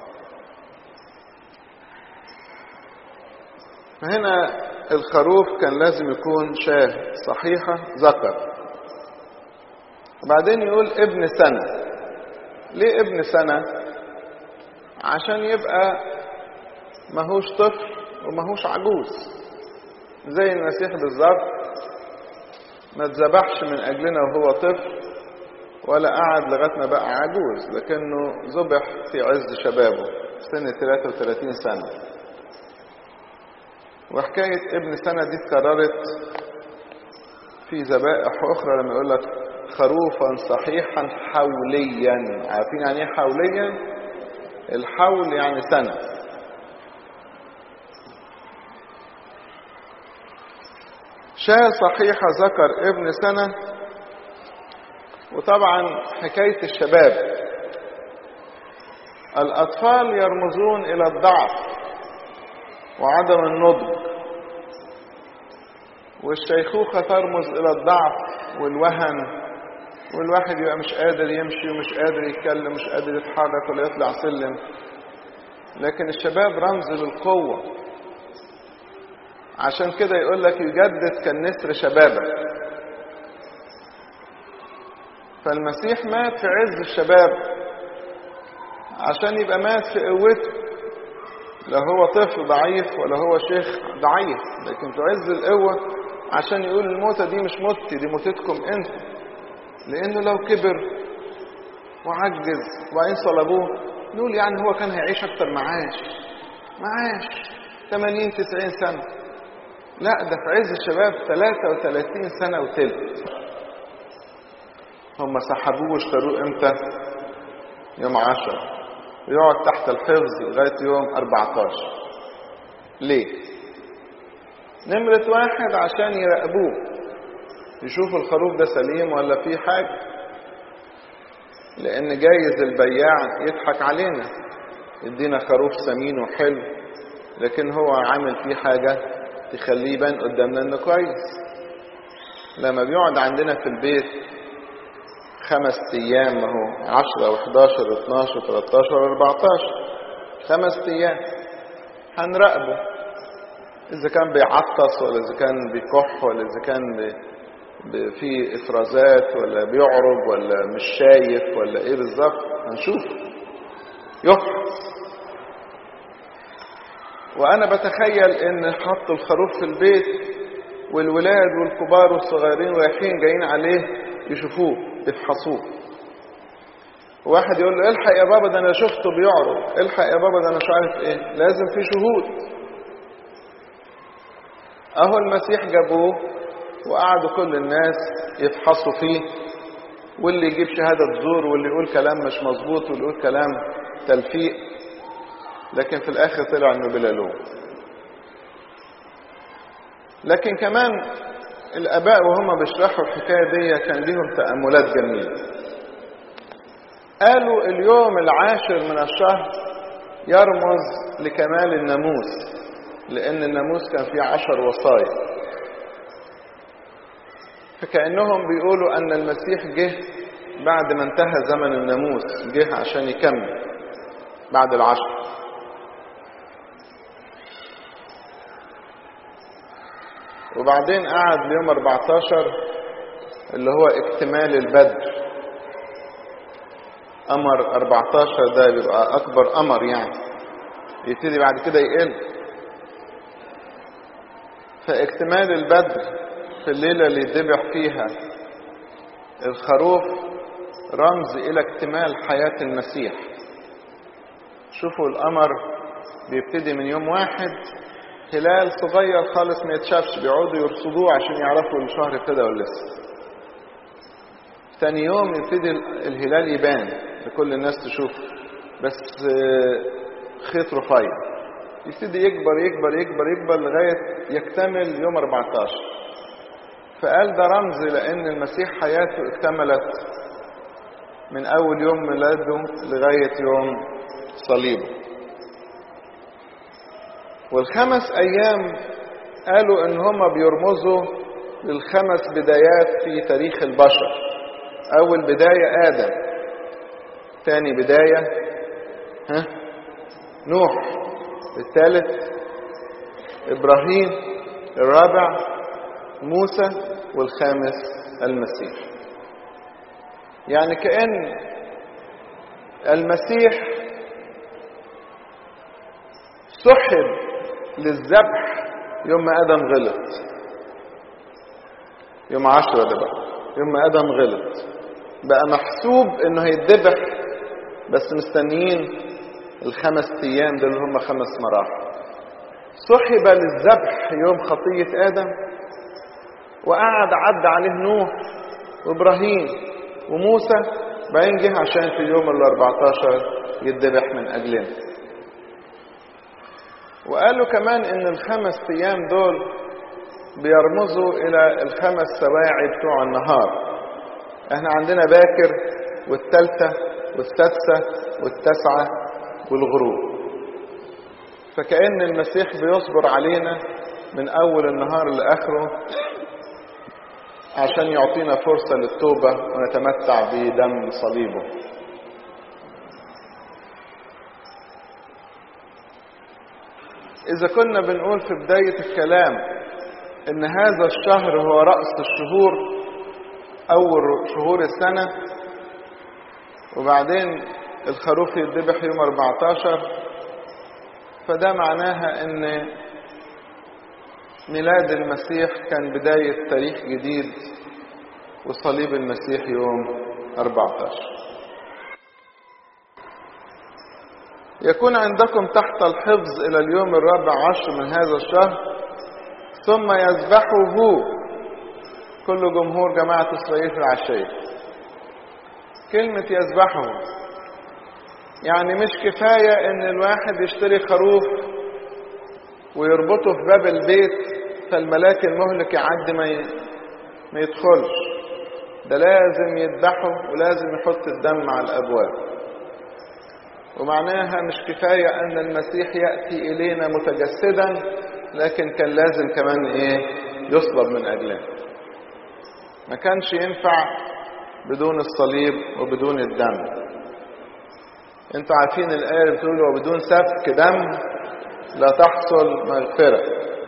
فهنا الخروف كان لازم يكون شاه صحيحة ذكر وبعدين يقول ابن سنة ليه ابن سنة عشان يبقى ماهوش طفل وماهوش عجوز زي المسيح بالظبط ما اتذبحش من اجلنا وهو طفل ولا قعد لغايه ما بقى عجوز لكنه ذبح في عز شبابه سن 33 سنه وحكايه ابن سنه دي اتكررت في ذبائح اخرى لما يقول لك خروفا صحيحا حوليا عارفين يعني ايه حوليا الحول يعني سنه شاة صحيحة ذكر ابن سنة وطبعا حكاية الشباب الأطفال يرمزون إلى الضعف وعدم النضج والشيخوخة ترمز إلى الضعف والوهن والواحد يبقى مش قادر يمشي ومش قادر يتكلم مش قادر يتحرك ولا يطلع سلم لكن الشباب رمز للقوة عشان كده يقول لك يجدد كالنسر شبابك فالمسيح مات في عز الشباب عشان يبقى مات في قوته لا هو طفل ضعيف ولا هو شيخ ضعيف لكن في عز القوة عشان يقول الموتة دي مش موتي دي موتتكم انتوا لانه لو كبر وعجز وبعدين صلبوه نقول يعني هو كان هيعيش اكتر معاش معاش 80 90 سنة لا ده في عز الشباب 33 سنة وتلت هم سحبوه واشتروه امتى يوم 10 ويقعد تحت الحفظ لغاية يوم 14 ليه نمرة واحد عشان يراقبوه يشوفوا الخروف ده سليم ولا فيه حاجة لأن جايز البياع يضحك علينا يدينا خروف سمين وحلو لكن هو عامل فيه حاجة تخليه يبان قدامنا انه كويس لما بيقعد عندنا في البيت خمس ايام اهو عشرة وحداشر واتناشر وتلاتاشر واربعتاشر خمس ايام هنراقبه اذا كان بيعطس ولا اذا كان بيكح ولا اذا كان بي بي في افرازات ولا بيعرج ولا مش شايف ولا ايه بالظبط هنشوف يفحص وانا بتخيل ان حطوا الخروف في البيت والولاد والكبار والصغيرين رايحين جايين عليه يشوفوه يفحصوه واحد يقول له الحق يا بابا ده انا شفته بيعرض الحق يا بابا ده انا مش عارف ايه لازم في شهود اهو المسيح جابوه وقعدوا كل الناس يفحصوا فيه واللي يجيب شهادة زور واللي يقول كلام مش مظبوط واللي يقول كلام تلفيق لكن في الاخر طلع انه بلا لوم لكن كمان الاباء وهم بيشرحوا الحكايه دي كان ليهم تاملات جميله قالوا اليوم العاشر من الشهر يرمز لكمال الناموس لان الناموس كان فيه عشر وصايا فكانهم بيقولوا ان المسيح جه بعد ما انتهى زمن الناموس جه عشان يكمل بعد العشر وبعدين قعد ليوم 14 اللي هو اكتمال البدر قمر 14 ده بيبقى اكبر قمر يعني يبتدي بعد كده يقل فاكتمال البدر في الليلة اللي ذبح فيها الخروف رمز الى اكتمال حياة المسيح شوفوا القمر بيبتدي من يوم واحد هلال صغير خالص ما يتشافش بيقعدوا يرصدوه عشان يعرفوا الشهر ابتدى ولا لسه تاني يوم يبتدي الهلال يبان لكل الناس تشوف بس خيط رفيع يبتدي يكبر يكبر يكبر يكبر لغاية يكتمل يوم 14 فقال ده رمز لأن المسيح حياته اكتملت من أول يوم ميلاده لغاية يوم صليبه والخمس ايام قالوا ان هم بيرمزوا للخمس بدايات في تاريخ البشر اول بداية ادم تاني بداية ها نوح الثالث ابراهيم الرابع موسى والخامس المسيح يعني كأن المسيح سحب للذبح يوم ما ادم غلط يوم عشرة ده بقى يوم ما ادم غلط بقى محسوب انه هيتذبح بس مستنيين الخمس ايام دول اللي هم خمس مراحل سحب للذبح يوم خطية ادم وقعد عد عليه نوح وابراهيم وموسى بعدين جه عشان في اليوم ال 14 يتذبح من اجلنا وقالوا كمان ان الخمس ايام دول بيرمزوا الى الخمس سواعي بتوع النهار احنا عندنا باكر والتالتة والسادسة والتاسعة والغروب فكأن المسيح بيصبر علينا من اول النهار لاخره عشان يعطينا فرصة للتوبة ونتمتع بدم صليبه إذا كنا بنقول في بداية الكلام إن هذا الشهر هو رأس الشهور أول شهور السنة وبعدين الخروف يتذبح يوم 14 فده معناها إن ميلاد المسيح كان بداية تاريخ جديد وصليب المسيح يوم 14 يكون عندكم تحت الحفظ إلى اليوم الرابع عشر من هذا الشهر ثم يذبحه كل جمهور جماعة إسرائيل في العشية كلمة يذبحه يعني مش كفاية إن الواحد يشتري خروف ويربطه في باب البيت فالملاك المهلك يعدي ما ما يدخلش ده لازم يذبحه ولازم يحط الدم على الابواب ومعناها مش كفايه ان المسيح ياتي الينا متجسدا لكن كان لازم كمان ايه يصلب من اجلنا ما كانش ينفع بدون الصليب وبدون الدم انتوا عارفين الايه اللي بتقول وبدون سفك دم لا تحصل مغفرة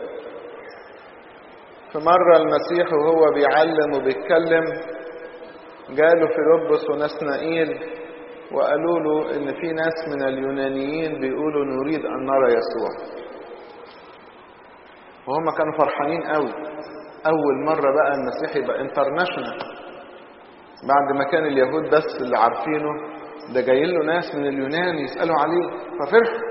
في مرة المسيح وهو بيعلم وبيتكلم جاله فيلبس ونسنائيل وقالوا له ان في ناس من اليونانيين بيقولوا نريد ان نرى يسوع وهم كانوا فرحانين قوي اول مرة بقى المسيح يبقى انترناشونال بعد ما كان اليهود بس اللي عارفينه ده جاي له ناس من اليونان يسألوا عليه ففرحوا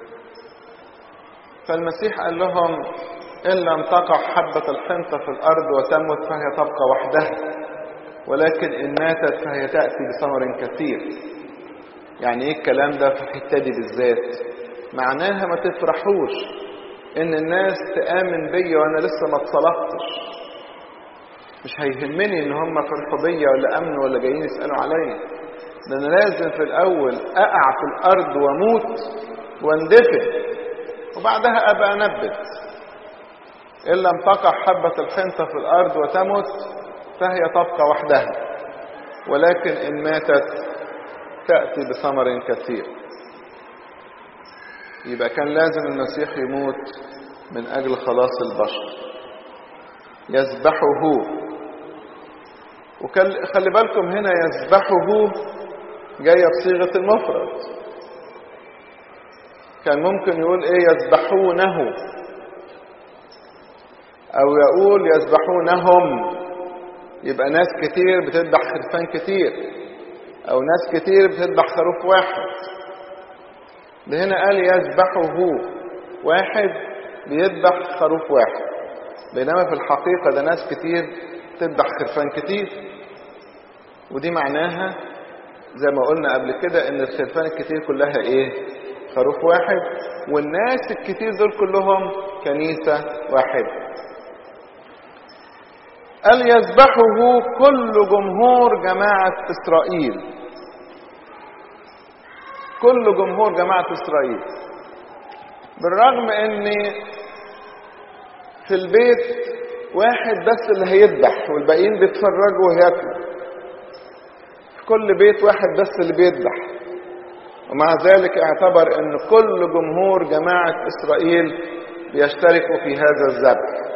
فالمسيح قال لهم إن لم تقع حبة الحنطة في الأرض وتمت فهي تبقى وحدها ولكن إن ماتت فهي تأتي بثمر كثير يعني إيه الكلام ده في الحتة دي بالذات معناها ما تفرحوش إن الناس تآمن بيا وأنا لسه ما اتصلحتش مش هيهمني إن هم فرحوا بيا ولا أمنوا ولا جايين يسألوا عليا ده أنا لازم في الأول أقع في الأرض وأموت واندفن وبعدها أبقى أنبت إن لم تقع حبة الحنطة في الأرض وتمت فهي تبقى وحدها ولكن إن ماتت تأتي بثمر كثير يبقى كان لازم المسيح يموت من أجل خلاص البشر يذبحه وخلي بالكم هنا يذبحه جاية بصيغة المفرد كان ممكن يقول ايه يذبحونه او يقول يذبحونهم يبقى ناس كتير بتذبح خرفان كتير او ناس كتير بتذبح خروف واحد ده هنا قال يذبحه واحد بيذبح خروف واحد بينما في الحقيقة ده ناس كتير تذبح خرفان كتير ودي معناها زي ما قلنا قبل كده ان الخرفان الكتير كلها ايه خروف واحد والناس الكتير دول كلهم كنيسة واحدة قال يذبحه كل جمهور جماعة إسرائيل كل جمهور جماعة إسرائيل بالرغم ان في البيت واحد بس اللي هيذبح والباقيين بيتفرجوا وهياكلوا في كل بيت واحد بس اللي بيذبح ومع ذلك اعتبر ان كل جمهور جماعة اسرائيل بيشتركوا في هذا الذبح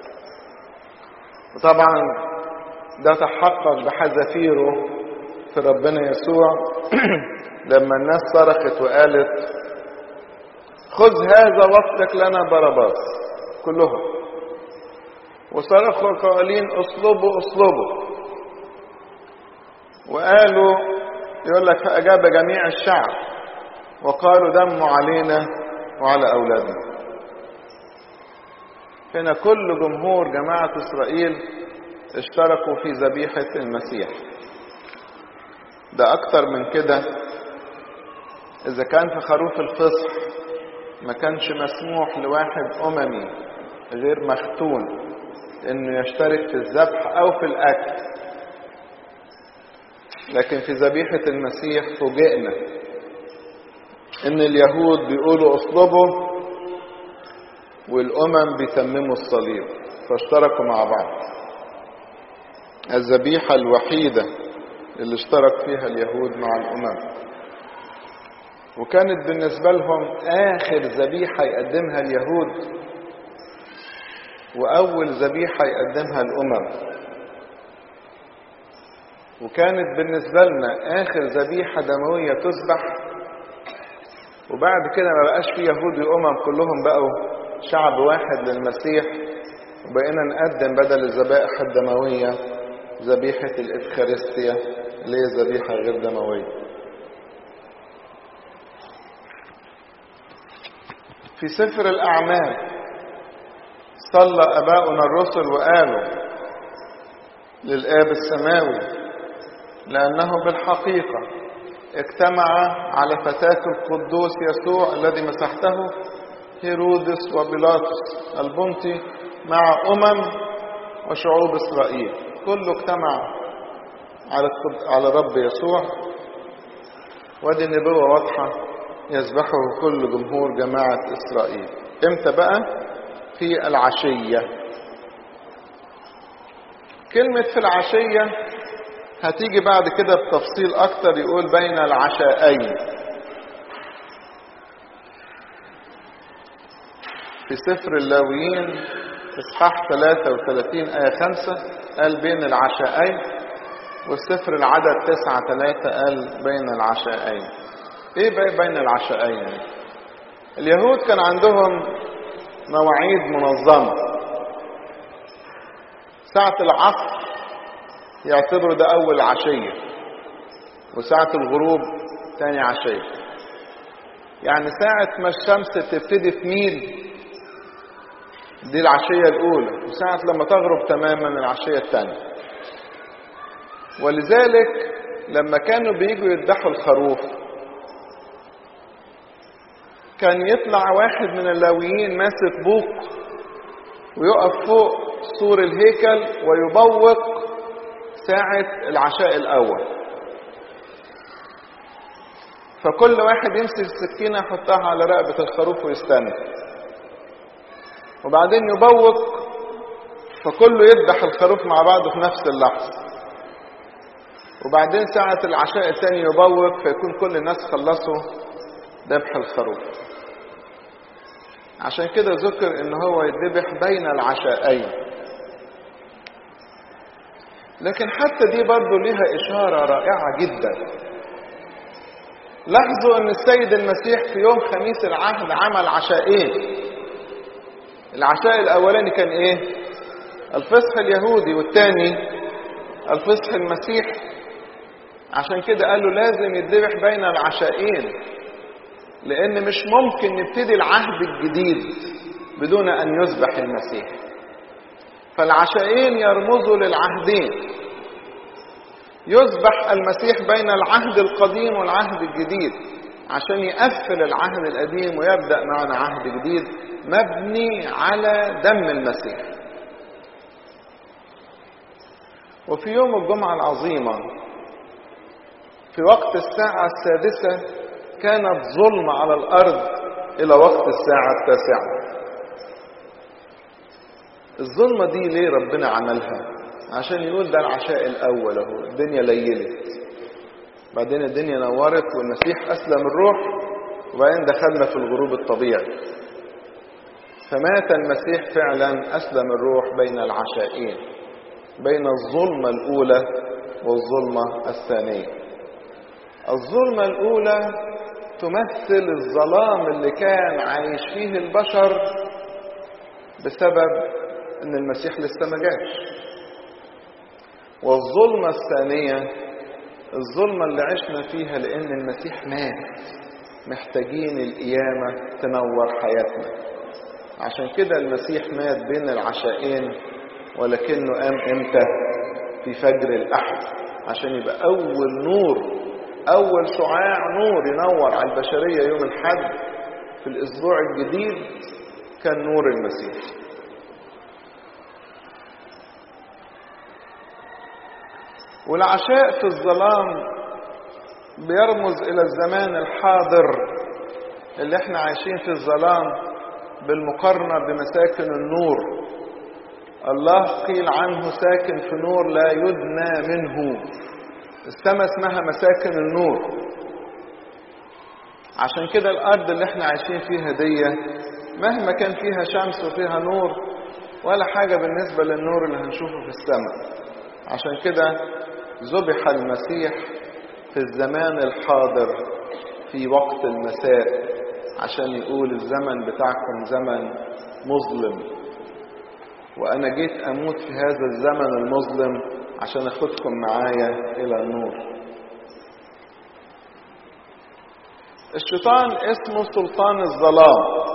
وطبعا ده تحقق بحذافيره في ربنا يسوع لما الناس صرخت وقالت خذ هذا واطلق لنا باراباس كلهم وصرخوا قائلين اصلبوا اصلبوا وقالوا يقول لك فأجاب جميع الشعب وقالوا دموا علينا وعلى أولادنا هنا كل جمهور جماعة إسرائيل اشتركوا في ذبيحة المسيح ده أكتر من كده إذا كان في خروف الفصح ما كانش مسموح لواحد أممي غير مختون إنه يشترك في الذبح أو في الأكل لكن في ذبيحة المسيح فوجئنا إن اليهود بيقولوا اصلبوا والأمم بيتمموا الصليب فاشتركوا مع بعض الذبيحة الوحيدة اللي اشترك فيها اليهود مع الأمم وكانت بالنسبة لهم آخر ذبيحة يقدمها اليهود وأول ذبيحة يقدمها الأمم وكانت بالنسبة لنا آخر ذبيحة دموية تذبح وبعد كده ما بقاش في يهود وأمم كلهم بقوا شعب واحد للمسيح وبقينا نقدم بدل الذبائح الدموية ذبيحة الإفخارستيا اللي هي ذبيحة غير دموية في سفر الأعمال صلى أباؤنا الرسل وقالوا للآب السماوي لأنه بالحقيقة اجتمع على فتاة القدوس يسوع الذي مسحته هيرودس وبيلاطس البنطي مع أمم وشعوب إسرائيل كله اجتمع على على رب يسوع ودي نبوة واضحة يذبحه كل جمهور جماعة إسرائيل امتى بقى في العشية كلمة في العشية هتيجي بعد كده بتفصيل أكتر يقول بين العشاءين في سفر اللاويين إصحاح 33 آية 5 قال بين العشاءين والسفر العدد 9 3 قال بين العشاءين إيه بقى بين العشاءين اليهود كان عندهم مواعيد منظمة ساعة العصر يعتبروا ده أول عشية وساعة الغروب تاني عشية يعني ساعة ما الشمس تبتدي تميل دي العشية الأولى وساعة لما تغرب تماما العشية الثانية ولذلك لما كانوا بيجوا يذبحوا الخروف كان يطلع واحد من اللاويين ماسك بوق ويقف فوق سور الهيكل ويبوق ساعة العشاء الأول فكل واحد يمسك السكينة يحطها على رقبة الخروف ويستنى وبعدين يبوق فكله يذبح الخروف مع بعضه في نفس اللحظة وبعدين ساعة العشاء الثاني يبوق فيكون كل الناس خلصوا ذبح الخروف عشان كده ذكر ان هو يذبح بين العشاءين لكن حتى دي برضه ليها إشارة رائعة جدا لاحظوا أن السيد المسيح في يوم خميس العهد عمل عشاءين العشاء الأولاني كان إيه؟ الفصح اليهودي والثاني الفصح المسيح عشان كده قال له لازم يتذبح بين العشاءين لأن مش ممكن نبتدي العهد الجديد بدون أن يذبح المسيح فالعشاءين يرمزوا للعهدين يذبح المسيح بين العهد القديم والعهد الجديد عشان يقفل العهد القديم ويبدأ معنا عهد جديد مبني على دم المسيح وفي يوم الجمعة العظيمة في وقت الساعة السادسة كانت ظلمة على الأرض إلى وقت الساعة التاسعة الظلمة دي ليه ربنا عملها عشان يقول ده العشاء الأول أهو الدنيا ليلت بعدين الدنيا نورت والمسيح أسلم الروح وبعدين دخلنا في الغروب الطبيعي فمات المسيح فعلا أسلم الروح بين العشائين بين الظلمة الأولى والظلمة الثانية الظلمة الأولى تمثل الظلام اللي كان عايش فيه البشر بسبب ان المسيح لسه ما جاش والظلمة الثانية الظلمة اللي عشنا فيها لان المسيح مات محتاجين القيامة تنور حياتنا عشان كده المسيح مات بين العشاءين ولكنه قام امتى في فجر الاحد عشان يبقى اول نور اول شعاع نور ينور على البشرية يوم الحد في الاسبوع الجديد كان نور المسيح والعشاء في الظلام بيرمز الى الزمان الحاضر اللي احنا عايشين في الظلام بالمقارنة بمساكن النور الله قيل عنه ساكن في نور لا يدنى منه السماء اسمها مساكن النور عشان كده الارض اللي احنا عايشين فيها دي مهما كان فيها شمس وفيها نور ولا حاجة بالنسبة للنور اللي هنشوفه في السماء عشان كده ذبح المسيح في الزمان الحاضر في وقت المساء عشان يقول الزمن بتاعكم زمن مظلم وانا جيت اموت في هذا الزمن المظلم عشان اخدكم معايا الى النور الشيطان اسمه سلطان الظلام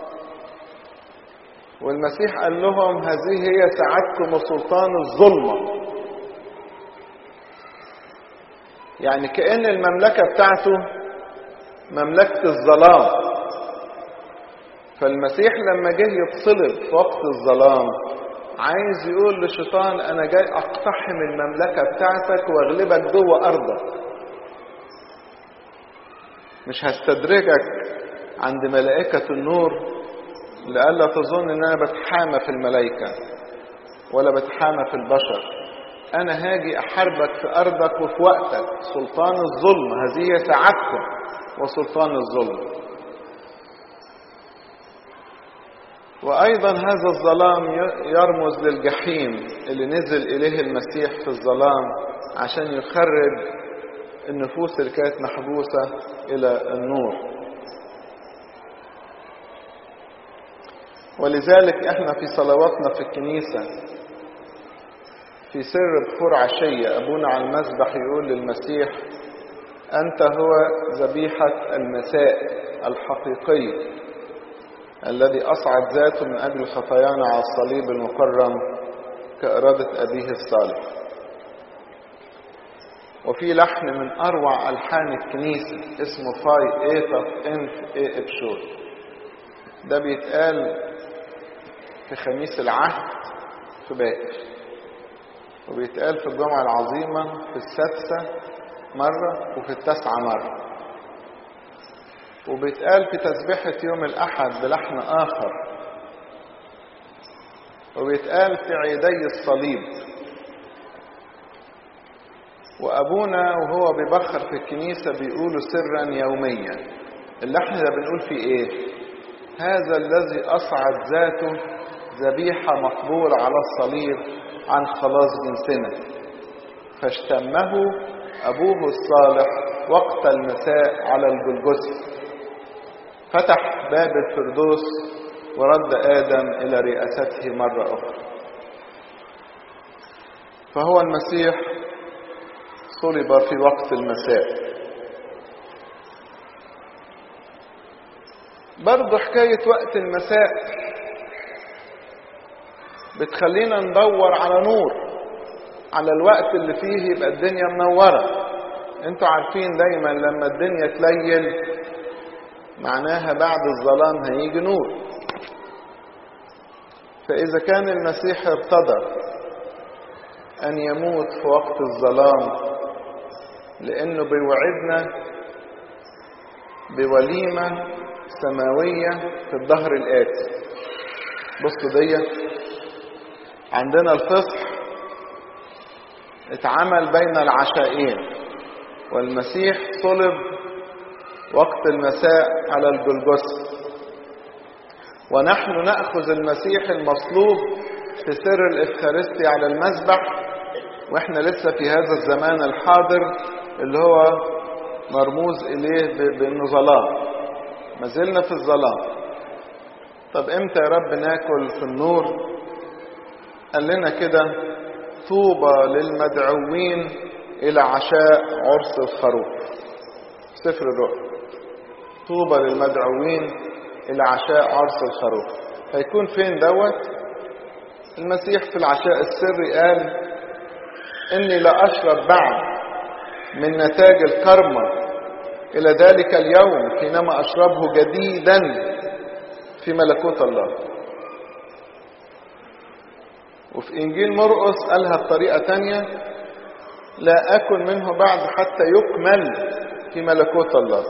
والمسيح قال لهم هذه هي ساعتكم وسلطان الظلمه يعني كأن المملكة بتاعته مملكة الظلام فالمسيح لما جه يتصلب في وقت الظلام عايز يقول للشيطان انا جاي اقتحم المملكة بتاعتك واغلبك جوه ارضك مش هستدرجك عند ملائكة النور لئلا تظن ان انا بتحامى في الملائكة ولا بتحامى في البشر انا هاجي احاربك في ارضك وفي وقتك سلطان الظلم هذه ساعتكم وسلطان الظلم وايضا هذا الظلام يرمز للجحيم اللي نزل اليه المسيح في الظلام عشان يخرج النفوس اللي كانت محبوسه الى النور ولذلك احنا في صلواتنا في الكنيسه في سر بخور عشية أبونا على المسبح يقول للمسيح أنت هو ذبيحة المساء الحقيقي الذي أصعد ذاته من أجل خطايانا على الصليب المكرم كإرادة أبيه الصالح وفي لحن من أروع ألحان الكنيسة اسمه فاي إيتا إنف إي إبشور ده بيتقال في خميس العهد في باكر وبيتقال في الجمعة العظيمة في السادسة مرة وفي التاسعة مرة وبيتقال في تسبيحة يوم الأحد بلحن آخر وبيتقال في عيدي الصليب وأبونا وهو بيبخر في الكنيسة بيقولوا سرا يوميا اللحن ده بنقول فيه إيه هذا الذي أصعد ذاته ذبيحة مقبول على الصليب عن خلاص جنسنا فاشتمه أبوه الصالح وقت المساء على الجلجسة فتح باب الفردوس ورد آدم إلى رئاسته مرة أخرى فهو المسيح صلب في وقت المساء برضه حكاية وقت المساء بتخلينا ندور على نور على الوقت اللي فيه يبقى الدنيا منورة انتوا عارفين دايما لما الدنيا تليل معناها بعد الظلام هيجي نور فإذا كان المسيح ارتضى أن يموت في وقت الظلام لأنه بيوعدنا بوليمة سماوية في الظهر الآتي بصوا دي عندنا الفصح اتعمل بين العشائين والمسيح صلب وقت المساء على الجلجسة ونحن نأخذ المسيح المصلوب في سر الإفخارستي على المذبح واحنا لسه في هذا الزمان الحاضر اللي هو مرموز إليه بأنه ظلام ما زلنا في الظلام طب امتى يا رب ناكل في النور قال لنا كده طوبى للمدعوين إلى عشاء عرس الخروف سفر الرؤيا طوبى للمدعوين إلى عشاء عرس الخروف هيكون فين دوت المسيح في العشاء السري قال إني لا أشرب بعد من نتاج الكرمة إلى ذلك اليوم حينما أشربه جديدا في ملكوت الله وفي إنجيل مرقس قالها بطريقة تانية لا أكل منه بعد حتى يكمل في ملكوت الله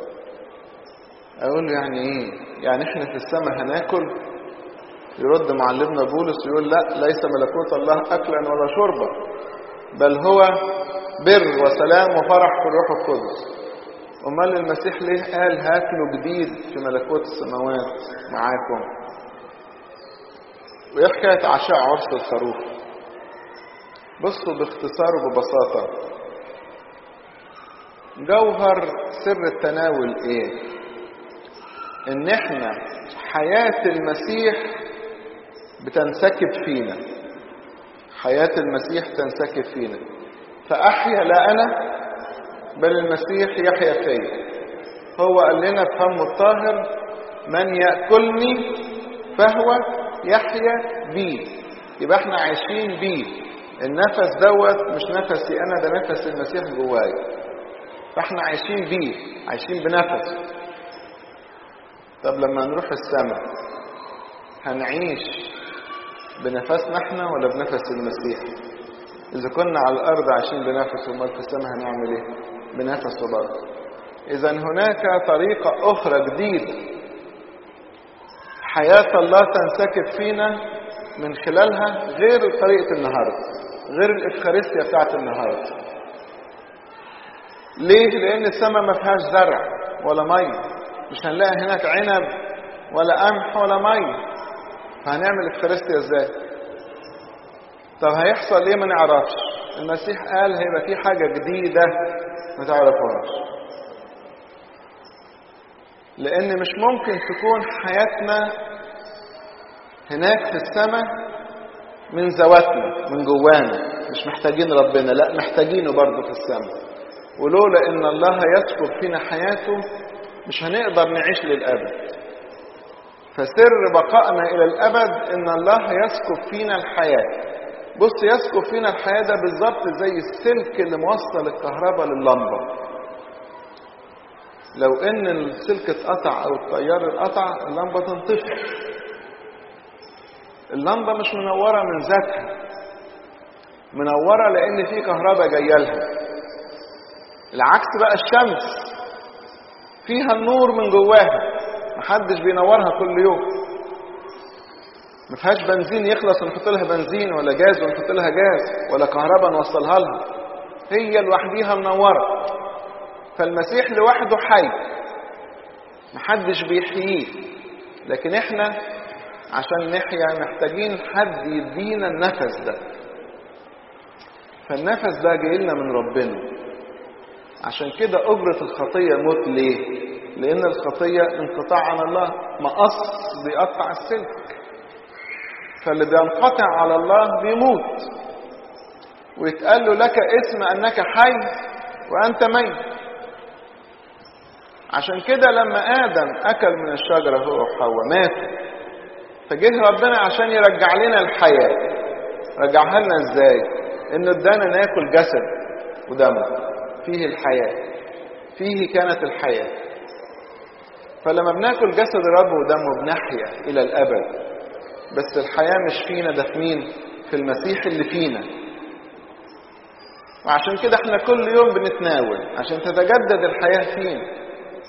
أقول يعني إيه يعني إحنا في السماء هناكل يرد معلمنا بولس يقول لا ليس ملكوت الله أكلا ولا شربا بل هو بر وسلام وفرح في الروح القدس امال المسيح ليه قال هاكلوا جديد في ملكوت السماوات معاكم وايه حكايه عشاء عرس الخروف بصوا باختصار وببساطه جوهر سر التناول ايه ان احنا حياه المسيح بتنسكب فينا حياه المسيح تنسكب فينا فاحيا لا انا بل المسيح يحيا فيا هو قال لنا في فمه الطاهر من ياكلني فهو يحيا بي يبقى احنا عايشين بيه النفس دوت مش نفسي انا ده نفس المسيح جوايا فاحنا عايشين بيه عايشين بنفسه طب لما نروح السماء هنعيش بنفسنا احنا ولا بنفس المسيح اذا كنا على الارض عايشين بنفسه امال في السماء هنعمل ايه بنفسه برضه اذا هناك طريقه اخرى جديده حياه الله تنسكب فينا من خلالها غير طريقه النهارده غير الافخارستيا بتاعت النهارده ليه لان السماء ما فيهاش زرع ولا ميه مش هنلاقي هناك عنب ولا قمح ولا ميه فهنعمل افخارستيا ازاي طب هيحصل ايه ما نعرفش المسيح قال هيبقى في حاجه جديده ما تعرفوهاش لان مش ممكن تكون حياتنا هناك في السماء من ذواتنا من جوانا مش محتاجين ربنا لا محتاجينه برضه في السماء ولولا ان الله يسكب فينا حياته مش هنقدر نعيش للابد فسر بقائنا الى الابد ان الله يسكب فينا الحياه بص يسكب فينا الحياه ده بالظبط زي السلك اللي موصل الكهرباء لللمبه لو ان السلك اتقطع او التيار اتقطع اللمبه تنطفي اللمبه مش منوره من ذاتها منوره لان في كهرباء جايه لها العكس بقى الشمس فيها النور من جواها محدش بينورها كل يوم ما فيهاش بنزين يخلص ونحط لها بنزين ولا جاز ونحط لها جاز ولا كهرباء نوصلها لها هي لوحديها منوره فالمسيح لوحده حي محدش بيحييه لكن احنا عشان نحيا محتاجين حد يدينا النفس ده فالنفس ده جاي لنا من ربنا عشان كده أجرة الخطية موت ليه؟ لأن الخطية انقطاع عن الله مقص بيقطع السلك فاللي بينقطع على الله بيموت ويتقال له لك اسم أنك حي وأنت ميت عشان كده لما آدم أكل من الشجرة هو وحواء ماتوا فجه ربنا عشان يرجع لنا الحياة رجعها لنا ازاي؟ إنه ادانا ناكل جسد ودم فيه الحياة فيه كانت الحياة فلما بناكل جسد الرب ودمه بنحيا إلى الأبد بس الحياة مش فينا ده في مين؟ في المسيح اللي فينا وعشان كده احنا كل يوم بنتناول عشان تتجدد الحياة فينا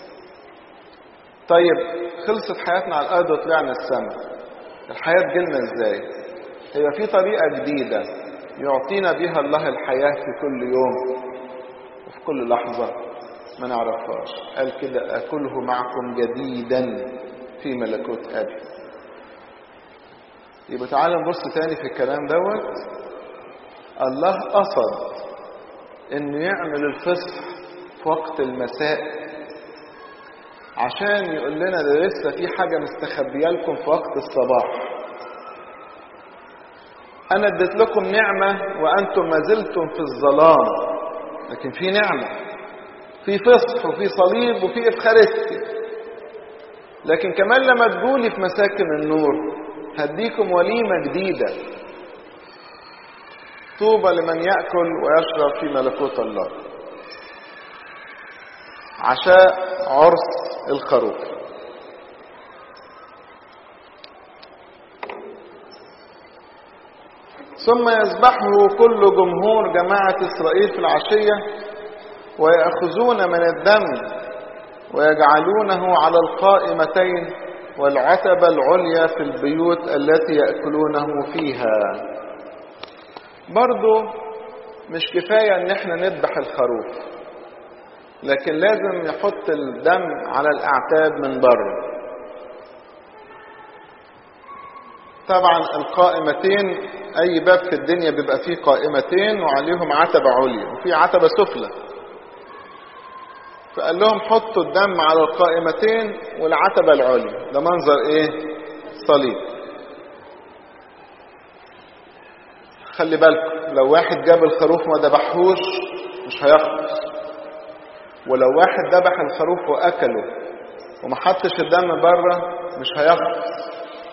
طيب خلصت حياتنا على الأرض وطلعنا السماء الحياة تجيلنا ازاي؟ هيبقى في طريقة جديدة يعطينا بها الله الحياة في كل يوم وفي كل لحظة ما نعرفهاش قال كده أكله معكم جديدا في ملكوت أبي يبقى تعالى نبص تاني في الكلام دوت الله قصد انه يعمل الفصح في وقت المساء عشان يقول لنا ده لسه في حاجة مستخبية لكم في وقت الصباح أنا اديت لكم نعمة وأنتم ما زلتم في الظلام لكن في نعمة في فصح وفي صليب وفي إفخارستي لكن كمان لما تقولي في مساكن النور هديكم وليمة جديدة طوبى لمن يأكل ويشرب في ملكوت الله عشاء عرس الخروف ثم يذبحه كل جمهور جماعة إسرائيل في العشية ويأخذون من الدم ويجعلونه على القائمتين والعتبة العليا في البيوت التي يأكلونه فيها برضو مش كفاية ان احنا نذبح الخروف لكن لازم يحط الدم على الاعتاب من بره طبعا القائمتين اي باب في الدنيا بيبقى فيه قائمتين وعليهم عتبة عليا وفي عتبة سفلى فقال لهم حطوا الدم على القائمتين والعتبة العليا ده منظر ايه صليب خلي بالكم لو واحد جاب الخروف ما ذبحوش مش هيخلص ولو واحد ذبح الخروف واكله وما حطش الدم بره مش هيخلص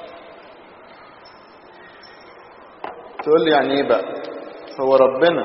تقول لي يعني ايه بقى هو ربنا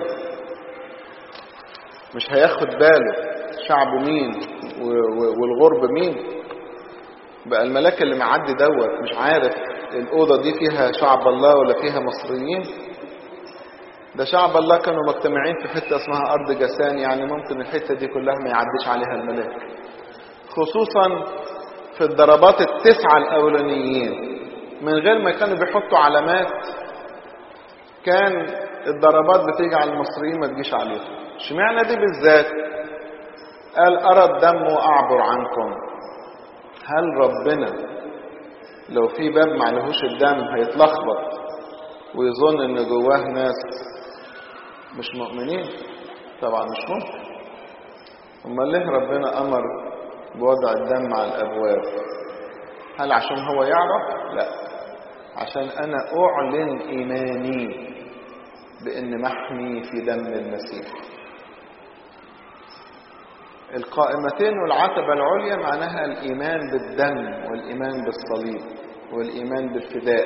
مش هياخد باله شعب مين والغرب مين بقى الملاك اللي معدي دوت مش عارف الأوضة دي فيها شعب الله ولا فيها مصريين ده شعب الله كانوا مجتمعين في حتة اسمها أرض جسان يعني ممكن الحتة دي كلها ما يعديش عليها الملاك خصوصا في الضربات التسعة الأولانيين من غير ما كانوا بيحطوا علامات كان الضربات بتيجي على المصريين ما تجيش عليهم اشمعنى دي بالذات قال أرى الدم وأعبر عنكم هل ربنا لو في باب معلهوش الدم هيتلخبط ويظن ان جواه ناس مش مؤمنين طبعا مش ممكن امال ليه ربنا امر بوضع الدم على الابواب هل عشان هو يعرف لا عشان انا اعلن ايماني بان محمي في دم المسيح القائمتين والعتبة العليا معناها الإيمان بالدم والإيمان بالصليب والإيمان بالفداء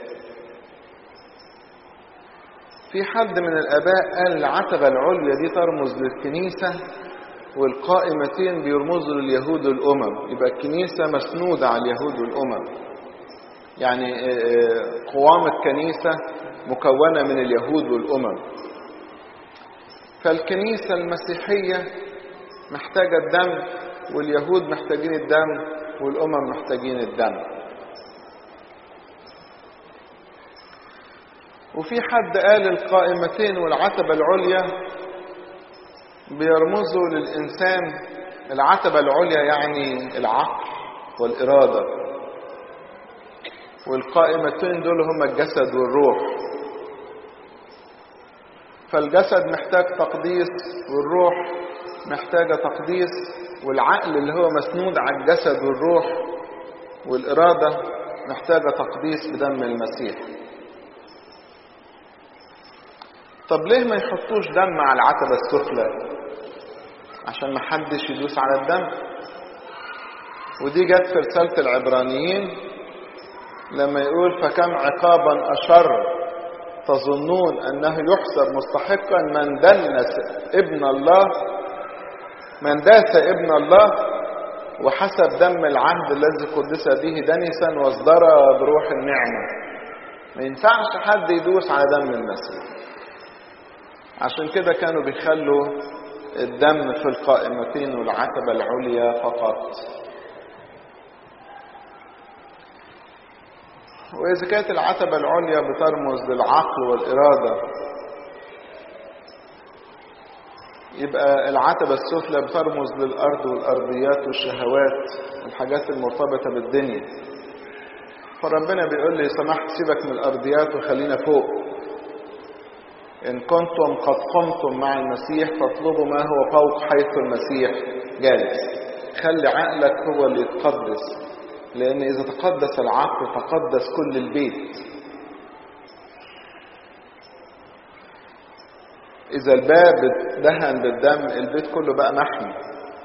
في حد من الآباء قال العتبة العليا دي ترمز للكنيسة والقائمتين بيرمزوا لليهود والأمم يبقى الكنيسة مسنودة على اليهود والأمم يعني قوام الكنيسة مكونة من اليهود والأمم فالكنيسة المسيحية محتاجة الدم واليهود محتاجين الدم والأمم محتاجين الدم وفي حد قال القائمتين والعتبة العليا بيرمزوا للإنسان العتبة العليا يعني العقل والإرادة والقائمتين دول هما الجسد والروح فالجسد محتاج تقديس والروح محتاجة تقديس والعقل اللي هو مسنود على الجسد والروح والإرادة محتاجة تقديس بدم المسيح طب ليه ما يحطوش دم على العتبة السفلى عشان ما حدش يدوس على الدم ودي جت في رسالة العبرانيين لما يقول فكم عقابا أشر تظنون أنه يحسب مستحقا من دنس ابن الله من داس ابن الله وحسب دم العهد الذي قدس به دنسا واصدر بروح النعمة ما ينفعش حد يدوس على دم المسيح عشان كده كانوا بيخلوا الدم في القائمتين والعتبة العليا فقط وإذا كانت العتبة العليا بترمز للعقل والإرادة يبقى العتبة السفلى بترمز للأرض والأرضيات والشهوات الحاجات المرتبطة بالدنيا فربنا بيقول لي سمحت سيبك من الأرضيات وخلينا فوق إن كنتم قد قمتم مع المسيح فاطلبوا ما هو فوق حيث المسيح جالس خلي عقلك هو اللي يتقدس لأن إذا تقدس العقل تقدس كل البيت إذا الباب دهن بالدم البيت كله بقى محمي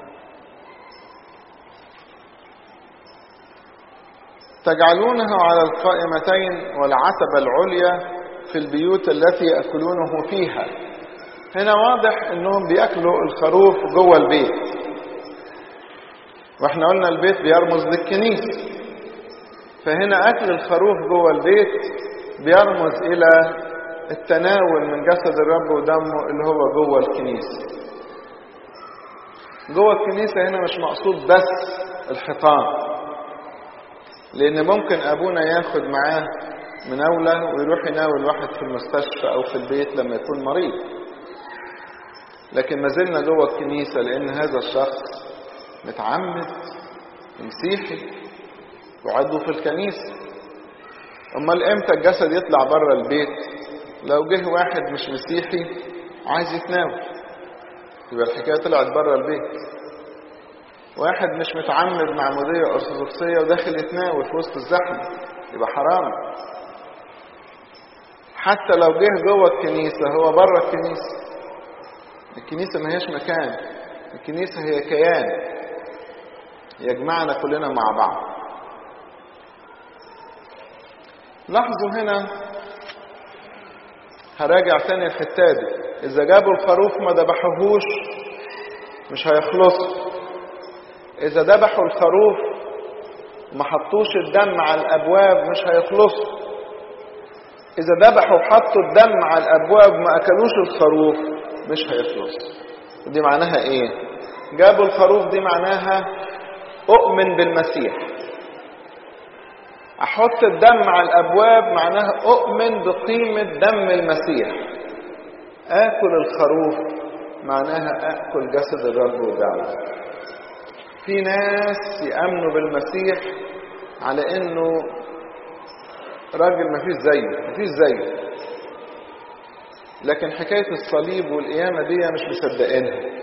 تجعلونه على القائمتين والعتبة العليا في البيوت التي يأكلونه فيها هنا واضح انهم بياكلوا الخروف جوه البيت واحنا قلنا البيت بيرمز للكنيسة فهنا اكل الخروف جوه البيت بيرمز الى التناول من جسد الرب ودمه اللي هو جوه الكنيسة جوه الكنيسة هنا مش مقصود بس الحيطان لان ممكن ابونا ياخد معاه مناولة ويروح يناول واحد في المستشفى او في البيت لما يكون مريض لكن ما زلنا جوه الكنيسة لان هذا الشخص متعمد مسيحي وعضو في الكنيسة امال امتى الجسد يطلع بره البيت لو جه واحد مش مسيحي عايز يتناول يبقى الحكاية طلعت بره البيت واحد مش متعمد معمودية أرثوذكسية وداخل يتناول في وسط الزحمة يبقى حرام حتى لو جه جوه الكنيسة هو بره الكنيسة الكنيسة ما هيش مكان الكنيسة هي كيان يجمعنا كلنا مع بعض لاحظوا هنا هراجع تاني الحتة دي إذا جابوا الخروف ما ذبحوهوش مش هيخلصوا إذا ذبحوا الخروف ما حطوش الدم على الأبواب مش هيخلصوا إذا ذبحوا وحطوا الدم على الأبواب ما أكلوش الخروف مش هيخلصوا دي معناها إيه؟ جابوا الخروف دي معناها أؤمن بالمسيح أحط الدم على الأبواب معناها أؤمن بقيمة دم المسيح آكل الخروف معناها آكل جسد الرب ودمه في ناس يأمنوا بالمسيح على إنه راجل مفيش زيه مفيش زيه لكن حكاية الصليب والقيامة دي مش مصدقينها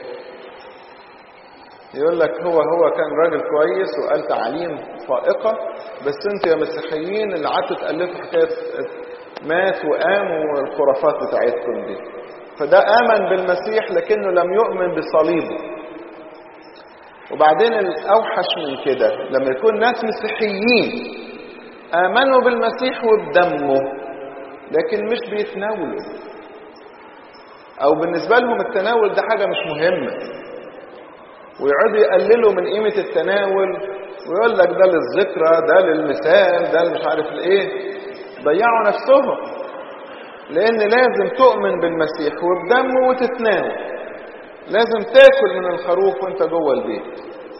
يقول لك هو هو كان راجل كويس وقال تعاليم فائقة بس انتوا يا مسيحيين اللي قعدتوا تألفوا حكاية مات وقام والخرافات بتاعتكم دي فده آمن بالمسيح لكنه لم يؤمن بصليبه وبعدين الأوحش من كده لما يكون ناس مسيحيين آمنوا بالمسيح وبدمه لكن مش بيتناولوا أو بالنسبة لهم التناول ده حاجة مش مهمة ويقعدوا يقللوا من قيمة التناول ويقول لك ده للذكرى ده للمثال ده مش عارف الايه ضيعوا نفسهم لان لازم تؤمن بالمسيح وبدمه وتتناول لازم تاكل من الخروف وانت جوه البيت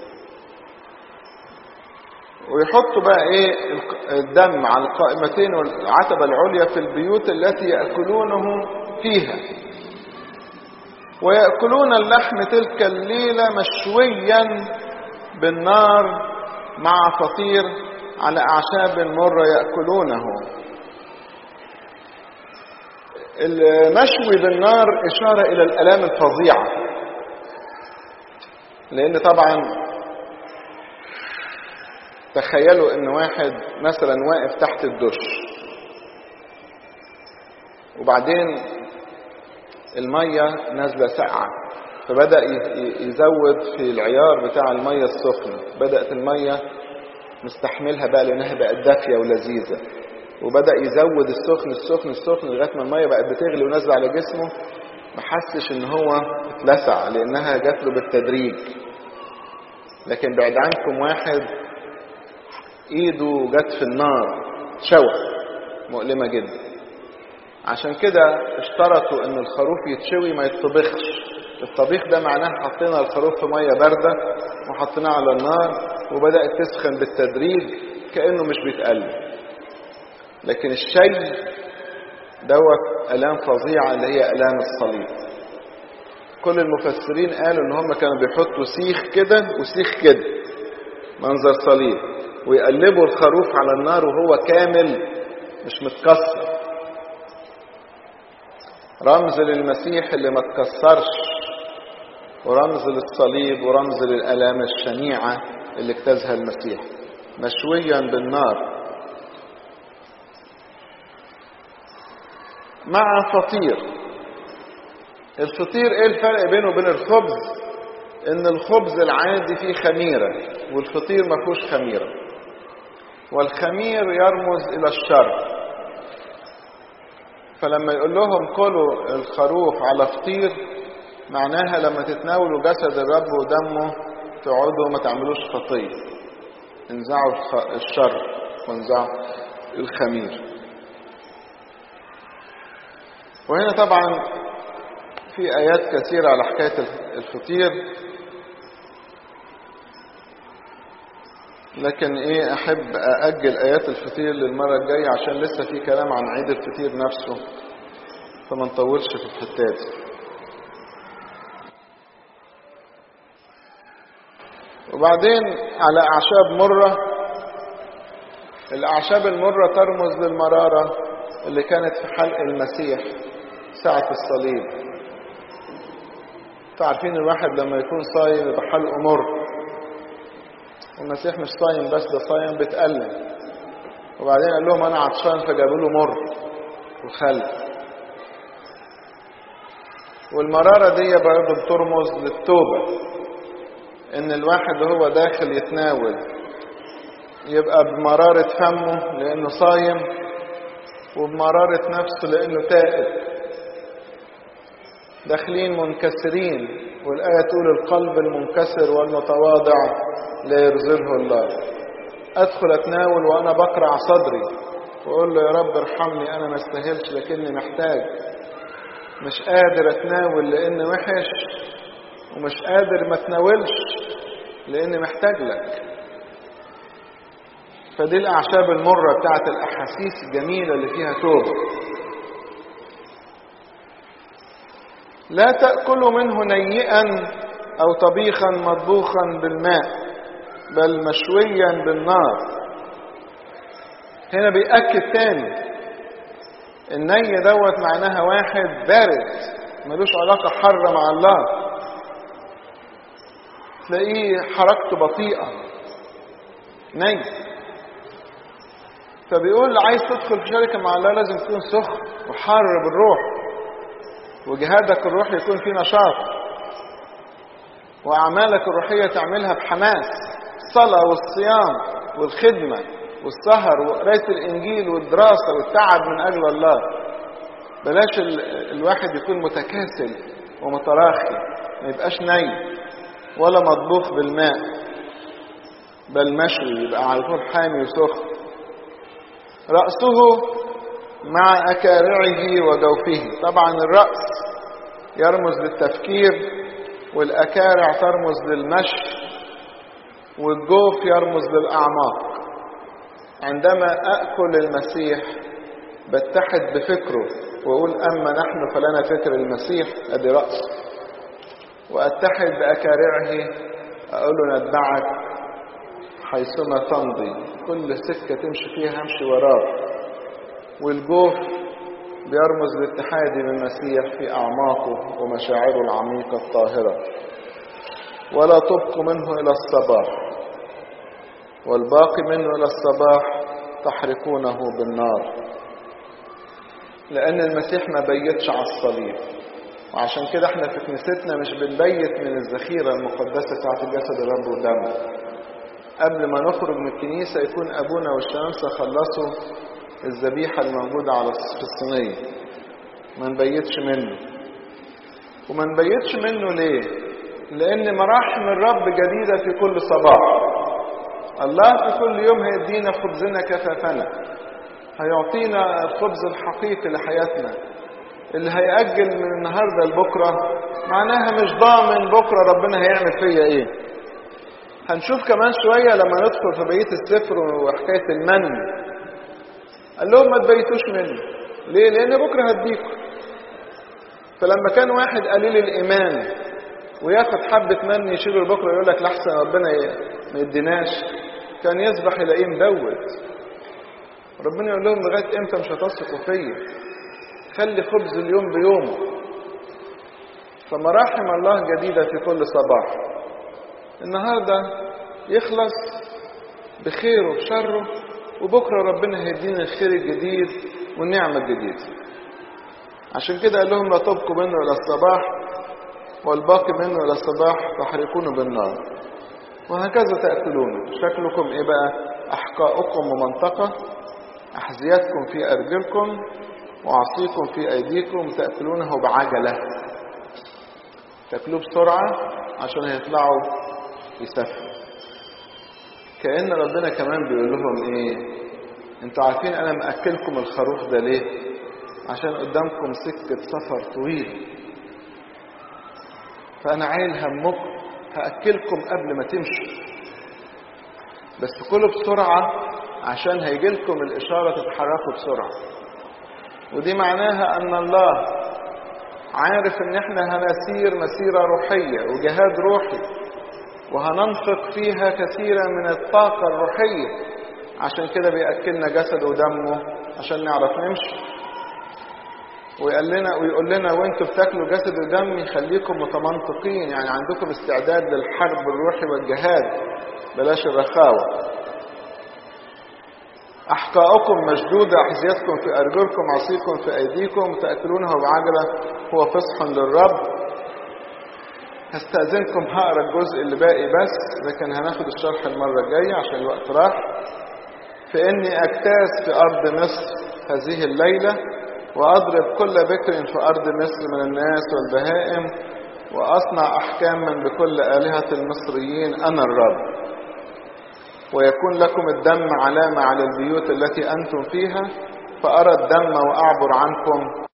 ويحطوا بقى ايه الدم على القائمتين والعتبة العليا في البيوت التي يأكلونه فيها ويأكلون اللحم تلك الليلة مشويا بالنار مع فطير على أعشاب مرة يأكلونه المشوي بالنار إشارة إلى الألام الفظيعة لأن طبعا تخيلوا ان واحد مثلا واقف تحت الدش وبعدين المية نازلة ساقعة فبدأ يزود في العيار بتاع المية السخنة بدأت المية مستحملها بقى لأنها بقت دافية ولذيذة وبدأ يزود السخن السخن السخن لغاية ما المية بقت بتغلي ونازلة على جسمه ما حسش ان هو اتلسع لانها جات له بالتدريج لكن بعد عنكم واحد ايده جت في النار شوى مؤلمة جدا عشان كده اشترطوا ان الخروف يتشوي ما يتطبخش الطبيخ ده معناه حطينا الخروف في ميه بارده وحطيناه على النار وبدات تسخن بالتدريج كانه مش بيتقلب لكن الشي دوت الام فظيعه اللي هي الام الصليب كل المفسرين قالوا ان هم كانوا بيحطوا سيخ كده وسيخ كده منظر صليب ويقلبوا الخروف على النار وهو كامل مش متكسر رمز للمسيح اللي ما تكسرش ورمز للصليب ورمز للآلام الشنيعة اللي اجتازها المسيح مشويا بالنار مع فطير الفطير ايه الفرق بينه وبين الخبز ان الخبز العادي فيه خميرة والفطير ما فيهوش خميرة والخمير يرمز الى الشر فلما يقول لهم كلوا الخروف على فطير معناها لما تتناولوا جسد الرب ودمه تقعدوا ما تعملوش خطية انزعوا الشر وانزعوا الخمير وهنا طبعا في آيات كثيرة على حكاية الفطير لكن ايه احب ااجل ايات الفطير للمره الجايه عشان لسه في كلام عن عيد الفطير نفسه فما نطولش في الحتات وبعدين على اعشاب مره الاعشاب المره ترمز للمراره اللي كانت في حلق المسيح ساعه الصليب عارفين الواحد لما يكون صايم يبقى حلقه مر المسيح مش صايم بس ده صايم بتألم وبعدين قال لهم انا عطشان فجابوا له مر وخل والمرارة دي برضه بترمز للتوبة ان الواحد وهو داخل يتناول يبقى بمرارة فمه لانه صايم وبمرارة نفسه لانه تائب داخلين منكسرين والآية تقول القلب المنكسر والمتواضع لا يرزله الله أدخل أتناول وأنا بقرع صدري وأقول له يا رب ارحمني أنا ما استاهلش لكني محتاج مش قادر أتناول لأني وحش ومش قادر ما أتناولش لأني محتاج لك فدي الأعشاب المرة بتاعت الأحاسيس الجميلة اللي فيها توبة لا تأكلوا منه نيئا أو طبيخا مطبوخا بالماء بل مشويا بالنار هنا بيأكد تاني الني دوت معناها واحد بارد ملوش علاقة حرة مع الله تلاقيه حركته بطيئة ني فبيقول عايز تدخل في شركة مع الله لازم تكون سخن وحار بالروح وجهادك الروحي يكون فيه نشاط وأعمالك الروحية تعملها بحماس الصلاة والصيام والخدمة والسهر وقراية الإنجيل والدراسة والتعب من أجل الله بلاش ال... الواحد يكون متكاسل ومتراخي ما يبقاش ني ولا مطبوخ بالماء بل مشوي يبقى على طول حامي وسخن رأسه مع أكارعه وجوفه طبعا الرأس يرمز للتفكير والأكارع ترمز للمشي والجوف يرمز للأعماق عندما أأكل المسيح بتحد بفكره وأقول أما نحن فلنا فكر المسيح أدي رأسه وأتحد بأكارعه أقول له نتبعك حيثما تمضي كل سكة تمشي فيها همشي وراك والجوف بيرمز لاتحادي بالمسيح في أعماقه ومشاعره العميقة الطاهرة ولا تبقوا منه إلى الصباح والباقي منه إلى الصباح تحرقونه بالنار لأن المسيح ما بيتش على الصليب وعشان كده احنا في كنيستنا مش بنبيت من الذخيرة المقدسة بتاعت الجسد الرب ودمه قبل ما نخرج من الكنيسة يكون أبونا والشمامسة خلصوا الذبيحة الموجودة على في الصينية ما نبيتش منه وما نبيتش منه ليه لأن مراحم الرب جديدة في كل صباح الله في كل يوم هيدينا خبزنا كفافنا هيعطينا الخبز الحقيقي لحياتنا اللي هيأجل من النهاردة لبكرة معناها مش ضامن بكرة ربنا هيعمل فيا ايه هنشوف كمان شوية لما ندخل في بقية السفر وحكاية المن قال لهم ما تبيتوش منه ليه لان بكرة هديكم فلما كان واحد قليل الايمان وياخد حبة من يشيله لبكرة يقول لك لحسن ربنا ما يديناش كان يصبح يلاقيه مدود ربنا يقول لهم لغاية امتى مش هتثقوا فيا خلي خبز اليوم بيومه فمراحم الله جديدة في كل صباح النهاردة يخلص بخيره وبشره وبكرة ربنا هيدينا الخير الجديد والنعمة الجديدة عشان كده قال لهم لا تبقوا منه إلى الصباح والباقي منه إلى الصباح تحرقونه بالنار وهكذا تأكلون شكلكم إيه بقى أحقاؤكم ومنطقة أحذيتكم في أرجلكم وعصيكم في أيديكم تأكلونه بعجلة تأكلوه بسرعة عشان هيطلعوا يسافروا كأن ربنا كمان بيقول لهم إيه أنتوا عارفين أنا مأكلكم الخروف ده ليه عشان قدامكم سكة سفر طويل فأنا عايل همكم هأكلكم قبل ما تمشوا بس كلوا بسرعة عشان هيجيلكم الإشارة تتحركوا بسرعة ودي معناها أن الله عارف إن إحنا هنسير مسيرة روحية وجهاد روحي وهننفق فيها كثيرا من الطاقة الروحية عشان كده بيأكلنا جسد ودمه عشان نعرف نمشي ويقول لنا ويقول لنا وانتوا بتاكلوا جسد ودم يخليكم متمنطقين يعني عندكم استعداد للحرب الروحي والجهاد بلاش الرخاوة أحقاؤكم مشدودة أحذيتكم في أرجلكم عصيكم في أيديكم تأكلونه بعجلة هو فصح للرب هستأذنكم هقرا الجزء اللي باقي بس لكن هناخد الشرح المرة الجاية عشان الوقت راح فإني أجتاز في أرض مصر هذه الليلة وأضرب كل بكر في أرض مصر من الناس والبهائم وأصنع أحكاما بكل آلهة المصريين أنا الرب ويكون لكم الدم علامة على البيوت التي أنتم فيها فأرى الدم وأعبر عنكم